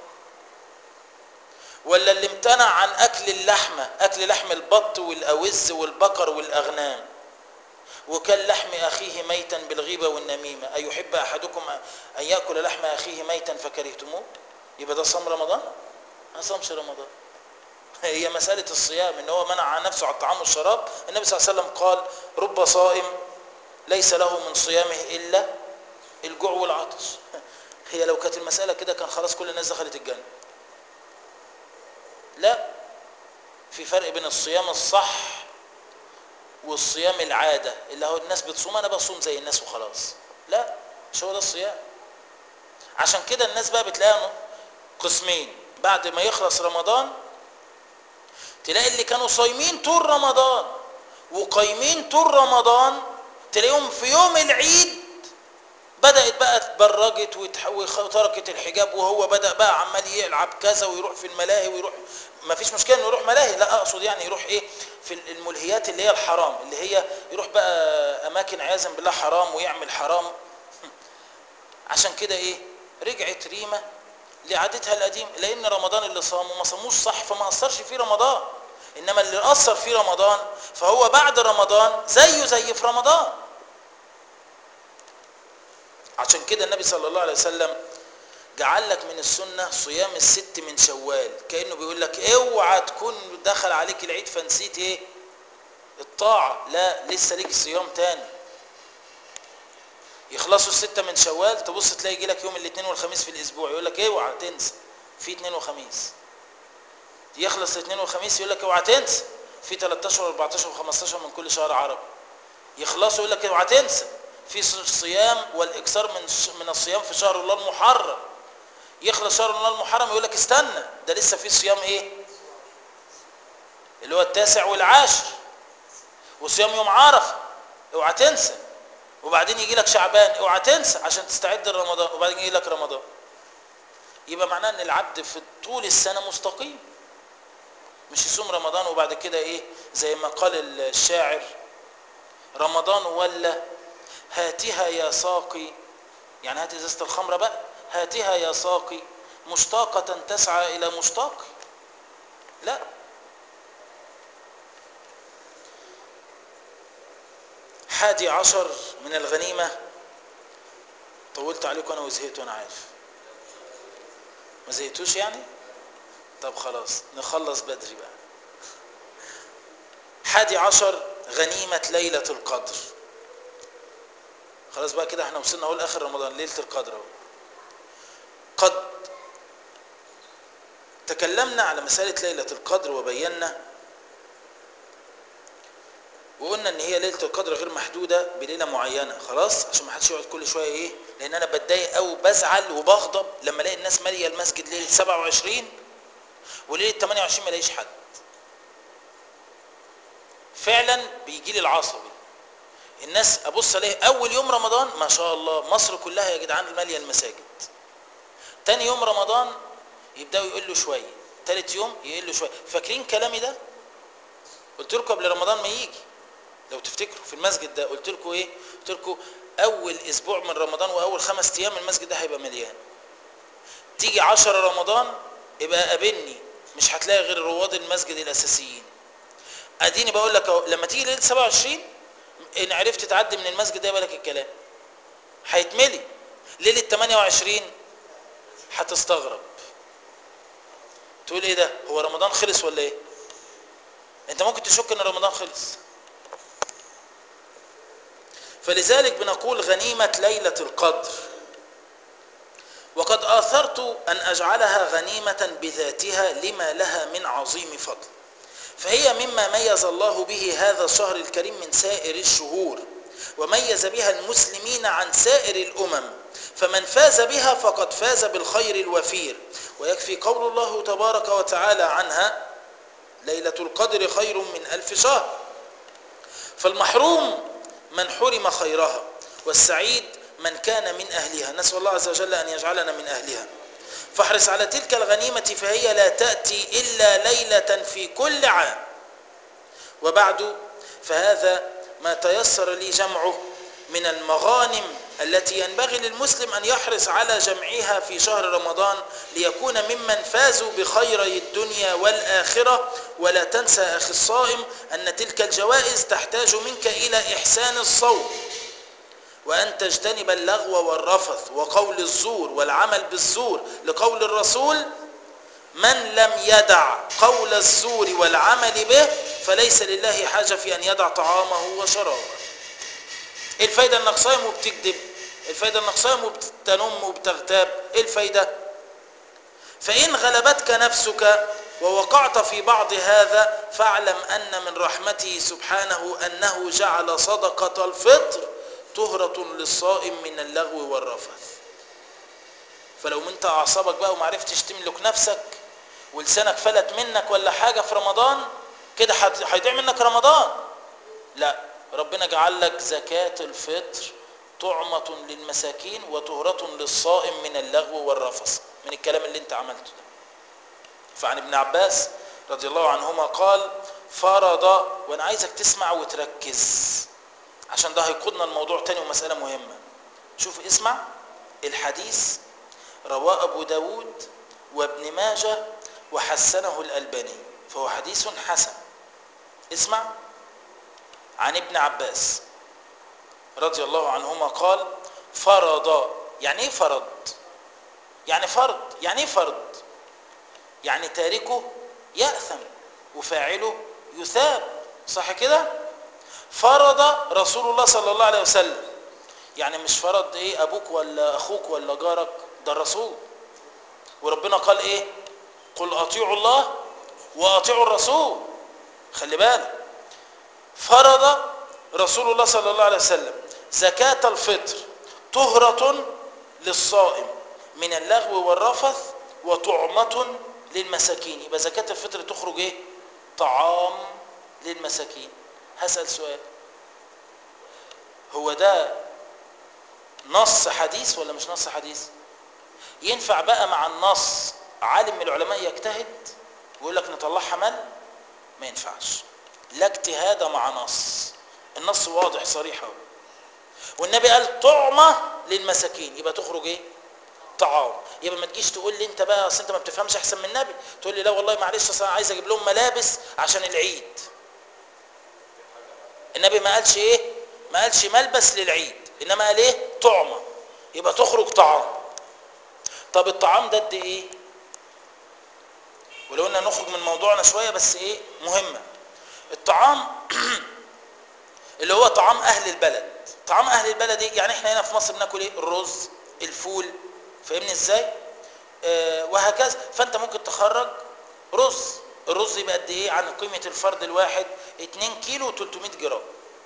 ولا اللي امتنع عن اكل اللحمه اكل لحم البط والاوز والبقر والاغنام وكل لحم اخيه ميتا بالغيبه والنميمه ايحب احدكم ان ياكل لحم اخيه ميتا فكرهتموه يبقى ده صام رمضان ما صامش رمضان هي مساله الصيام ان هو منع عن نفسه على الطعام والشراب النبي صلى الله عليه وسلم قال رب صائم ليس له من صيامه الا الجوع والعطش هي لو كانت المسألة كده كان خلاص كل الناس دخلت الجنة لا في فرق بين الصيام الصح والصيام العادة اللي هو الناس بتصوم أنا بصوم زي الناس وخلاص لا مش هو ده الصيام عشان كده الناس بقى بتلاقيها قسمين بعد ما يخلص رمضان تلاقي اللي كانوا صايمين طول رمضان وقايمين طول رمضان تلاقيهم في يوم العيد بدأت بقى اتبرجت وتركت الحجاب وهو بدأ بقى عمال يلعب كذا ويروح في الملاهي ويروح ما فيش مشكلة انه يروح ملاهي لا اقصد يعني يروح ايه في الملهيات اللي هي الحرام اللي هي يروح بقى اماكن عياذا بالله حرام ويعمل حرام عشان كده ايه رجعت ريمة لعادتها القديم لان رمضان اللي صامه ما صاموش صح فما اثرش فيه رمضان انما اللي اثر فيه رمضان فهو بعد رمضان زيه زي في رمضان عشان كده النبي صلى الله عليه وسلم جعل لك من السنة صيام الست من شوال كأنه بيقول لك اوعى تكون دخل عليك العيد فنسيت ايه الطاعة لا لسه ليك صيام تاني يخلصوا الستة من شوال تبص تلاقي يجي لك يوم الاثنين والخميس في الاسبوع يقول لك اوعى تنسى في اثنين وخميس يخلص الاثنين والخميس يقول لك اوعى تنسى في 13 و14 و15 من كل شهر عربي يخلصوا يقول لك اوعى تنسى في صيام والاكثار من من الصيام في شهر الله المحرم يخلص شهر الله المحرم يقول لك استنى ده لسه في صيام ايه اللي هو التاسع والعاشر وصيام يوم عرفه اوعى تنسى وبعدين يجي لك شعبان اوعى تنسى عشان تستعد لرمضان وبعدين يجي لك رمضان يبقى معناه ان العبد في طول السنه مستقيم مش يصوم رمضان وبعد كده ايه زي ما قال الشاعر رمضان ولا هاتها يا ساقي يعني هات ازازه الخمره بقى هاتها يا ساقي مشتاقة تسعى إلى مشتاق لا حادي عشر من الغنيمة طولت عليكم أنا وزهقت وأنا عارف ما زهقتوش يعني طب خلاص نخلص بدري بقى حادي عشر غنيمة ليلة القدر خلاص بقى كده احنا وصلنا اهو لاخر رمضان ليله القدر اهو قد تكلمنا على مساله ليله القدر وبينا وقلنا ان هي ليله القدر غير محدوده بليله معينه خلاص عشان ما حدش يقعد كل شويه ايه لان انا بتضايق قوي بزعل وبغضب لما الاقي الناس ماليه المسجد ليله 27 وليله 28 ما الاقيش حد فعلا بيجي لي العصبي الناس ابص الاقي اول يوم رمضان ما شاء الله مصر كلها يا جدعان ماليه المساجد تاني يوم رمضان يبداوا يقلوا شويه تالت يوم يقلوا شويه فاكرين كلامي ده قلت لكم قبل رمضان ما يجي لو تفتكروا في المسجد ده قلت لكم ايه قلت لكم اول اسبوع من رمضان واول خمس ايام المسجد ده هيبقى مليان تيجي عشر رمضان يبقى قابلني مش هتلاقي غير رواد المسجد الاساسيين اديني بقول لك أهو، لما تيجي ليله 27 ان عرفت تعدي من المسجد ده يبقى لك الكلام هيتملي ليله 28 هتستغرب تقول ايه ده هو رمضان خلص ولا ايه انت ممكن تشك ان رمضان خلص فلذلك بنقول غنيمة ليلة القدر وقد آثرت أن أجعلها غنيمة بذاتها لما لها من عظيم فضل فهي مما ميز الله به هذا الشهر الكريم من سائر الشهور وميز بها المسلمين عن سائر الأمم فمن فاز بها فقد فاز بالخير الوفير ويكفي قول الله تبارك وتعالى عنها ليلة القدر خير من ألف شهر فالمحروم من حرم خيرها والسعيد من كان من أهلها نسأل الله عز وجل أن يجعلنا من أهلها فاحرص على تلك الغنيمة فهي لا تأتي إلا ليلة في كل عام وبعد فهذا ما تيسر لي جمعه من المغانم التي ينبغي للمسلم أن يحرص على جمعها في شهر رمضان ليكون ممن فازوا بخيري الدنيا والآخرة ولا تنسى أخي الصائم أن تلك الجوائز تحتاج منك إلى إحسان الصوم وأن تجتنب اللغو والرفث وقول الزور والعمل بالزور لقول الرسول من لم يدع قول الزور والعمل به فليس لله حاجة في أن يدع طعامه وشرابه ايه الفايدة انك صايم وبتكذب الفايدة انك صايم وبتنم وبتغتاب ايه الفايدة فإن غلبتك نفسك ووقعت في بعض هذا فاعلم أن من رحمته سبحانه أنه جعل صدقة الفطر طهرة للصائم من اللغو والرفث فلو انت اعصابك بقى ومعرفتش تملك نفسك ولسانك فلت منك ولا حاجة في رمضان كده هيضيع منك رمضان لا ربنا جعل لك زكاة الفطر طعمة للمساكين وطهرة للصائم من اللغو والرفث من الكلام اللي انت عملته ده فعن ابن عباس رضي الله عنهما قال فرض وانا عايزك تسمع وتركز عشان ده هيقودنا الموضوع تاني ومسألة مهمة شوف اسمع الحديث رواه أبو داود وابن ماجة وحسنه الألباني فهو حديث حسن اسمع عن ابن عباس رضي الله عنهما قال فرض يعني ايه فرض يعني فرض يعني ايه فرض يعني تاركه يأثم وفاعله يثاب صح كده فرض رسول الله صلى الله عليه وسلم يعني مش فرض ايه ابوك ولا اخوك ولا جارك ده الرسول وربنا قال ايه قل اطيعوا الله واطيعوا الرسول خلي بالك فرض رسول الله صلى الله عليه وسلم زكاة الفطر طهرة للصائم من اللغو والرفث وطعمة للمساكين يبقى زكاة الفطر تخرج ايه طعام للمساكين هسأل سؤال هو ده نص حديث ولا مش نص حديث ينفع بقى مع النص عالم من العلماء يجتهد ويقول لك نطلعها مال ما ينفعش لا اجتهاد مع نص النص واضح صريح اهو والنبي قال طعمه للمساكين يبقى تخرج ايه طعام يبقى ما تجيش تقول لي انت بقى اصل انت ما بتفهمش احسن من النبي تقول لي لا والله معلش اصل انا عايز اجيب لهم ملابس عشان العيد النبي ما قالش ايه ما قالش ملبس للعيد انما قال ايه طعمه يبقى تخرج طعام طب الطعام ده قد ايه ولو قلنا نخرج من موضوعنا شويه بس ايه مهمه الطعام اللي هو طعام اهل البلد طعام اهل البلد ايه يعني احنا هنا في مصر بناكل ايه الرز الفول فاهمني ازاي آه وهكذا فانت ممكن تخرج رز الرز يبقى قد ايه عن قيمه الفرد الواحد 2 كيلو و300 جرام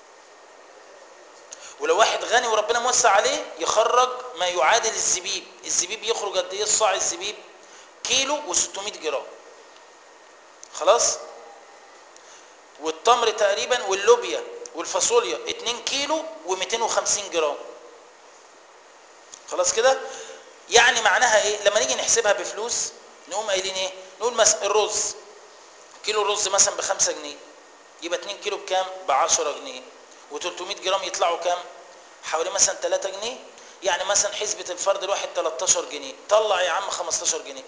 ولو واحد غني وربنا موسع عليه يخرج ما يعادل الزبيب الزبيب يخرج قد ايه الصاع الزبيب كيلو و600 جرام خلاص والتمر تقريبا واللوبيا والفاصوليا 2 كيلو و250 جرام خلاص كده يعني معناها ايه لما نيجي نحسبها بفلوس نقوم قايلين ايه نقول مثلا الرز كيلو الرز مثلا ب 5 جنيه يبقى 2 كيلو بكام ب 10 جنيه و300 جرام يطلعوا كام حوالي مثلا 3 جنيه يعني مثلا حسبة الفرد الواحد 13 جنيه طلع يا عم 15 جنيه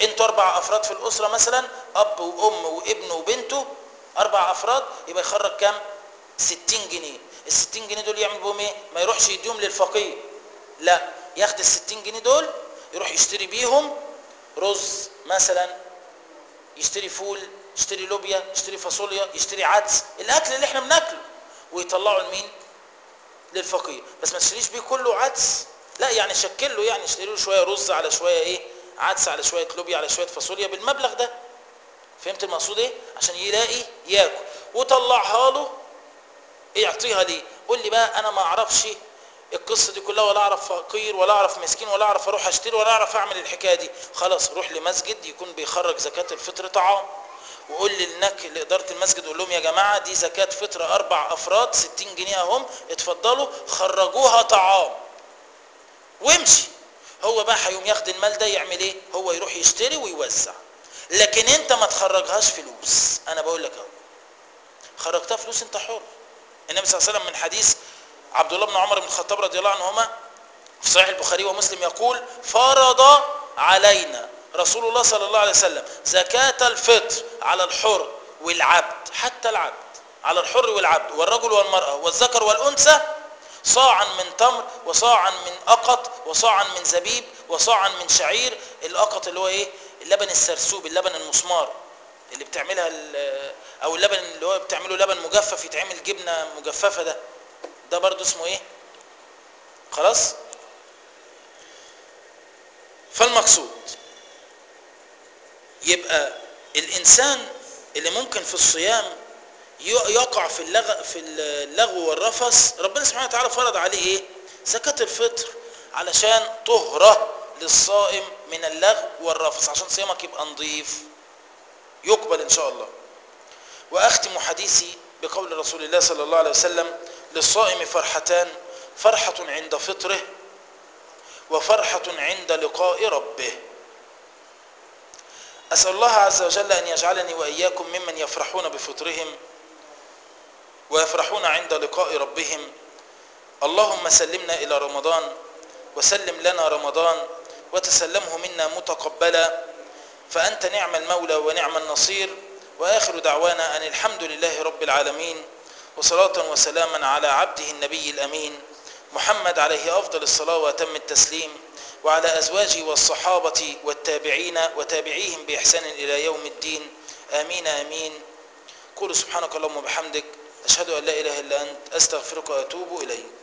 انتوا اربع افراد في الاسره مثلا اب وام وابن وبنته اربع افراد يبقى يخرج كام 60 جنيه ال 60 جنيه دول يعمل بهم ايه ما يروحش يديهم للفقير لا ياخد ال 60 جنيه دول يروح يشتري بيهم رز مثلا يشتري فول يشتري لوبيا يشتري فاصوليا يشتري عدس الاكل اللي احنا بناكله ويطلعوا لمين للفقير بس ما تشتريش بيه كله عدس لا يعني شكل له يعني اشتري له شويه رز على شويه ايه عدس على شويه لوبيا على شويه فاصوليا بالمبلغ ده فهمت المقصود ايه عشان يلاقي ياكل وطلعها له يعطيها ليه قول لي بقى انا ما اعرفش القصه دي كلها ولا اعرف فقير ولا اعرف مسكين ولا اعرف اروح اشتري ولا اعرف اعمل الحكايه دي خلاص روح لمسجد يكون بيخرج زكاه الفطر طعام وقول للنك لاداره المسجد قول لهم يا جماعه دي زكاه فطر اربع افراد 60 جنيه اهم اتفضلوا خرجوها طعام وامشي هو بقى هيقوم ياخد المال ده يعمل ايه هو يروح يشتري ويوزع لكن انت ما تخرجهاش فلوس انا بقول لك اهو خرجتها فلوس انت حر النبي صلى الله عليه وسلم من حديث عبد الله بن عمر بن الخطاب رضي الله عنهما في صحيح البخاري ومسلم يقول فرض علينا رسول الله صلى الله عليه وسلم زكاة الفطر على الحر والعبد حتى العبد على الحر والعبد والرجل والمرأة والذكر والأنثى صاعا من تمر وصاعا من أقط وصاعا من زبيب وصاعا من شعير الأقط اللي هو إيه اللبن السرسوب اللبن المسمار اللي بتعملها او اللبن اللي هو بتعمله لبن مجفف يتعمل جبنه مجففه ده ده برضو اسمه ايه خلاص فالمقصود يبقى الانسان اللي ممكن في الصيام يقع في اللغو في اللغو والرفث ربنا سبحانه وتعالى فرض عليه ايه زكاه الفطر علشان طهره للصائم من اللغو والرفث عشان صيامك يبقى نظيف يقبل ان شاء الله واختم حديثي بقول رسول الله صلى الله عليه وسلم للصائم فرحتان فرحة عند فطره وفرحة عند لقاء ربه أسأل الله عز وجل أن يجعلني وإياكم ممن يفرحون بفطرهم ويفرحون عند لقاء ربهم اللهم سلمنا إلى رمضان وسلم لنا رمضان وتسلمه منا متقبلا فأنت نعم المولى ونعم النصير وآخر دعوانا أن الحمد لله رب العالمين وصلاة وسلاما على عبده النبي الأمين محمد عليه أفضل الصلاة وأتم التسليم وعلى أزواجه والصحابة والتابعين وتابعيهم بإحسان إلى يوم الدين آمين آمين قولوا سبحانك اللهم وبحمدك أشهد أن لا إله إلا أنت أستغفرك وأتوب إليك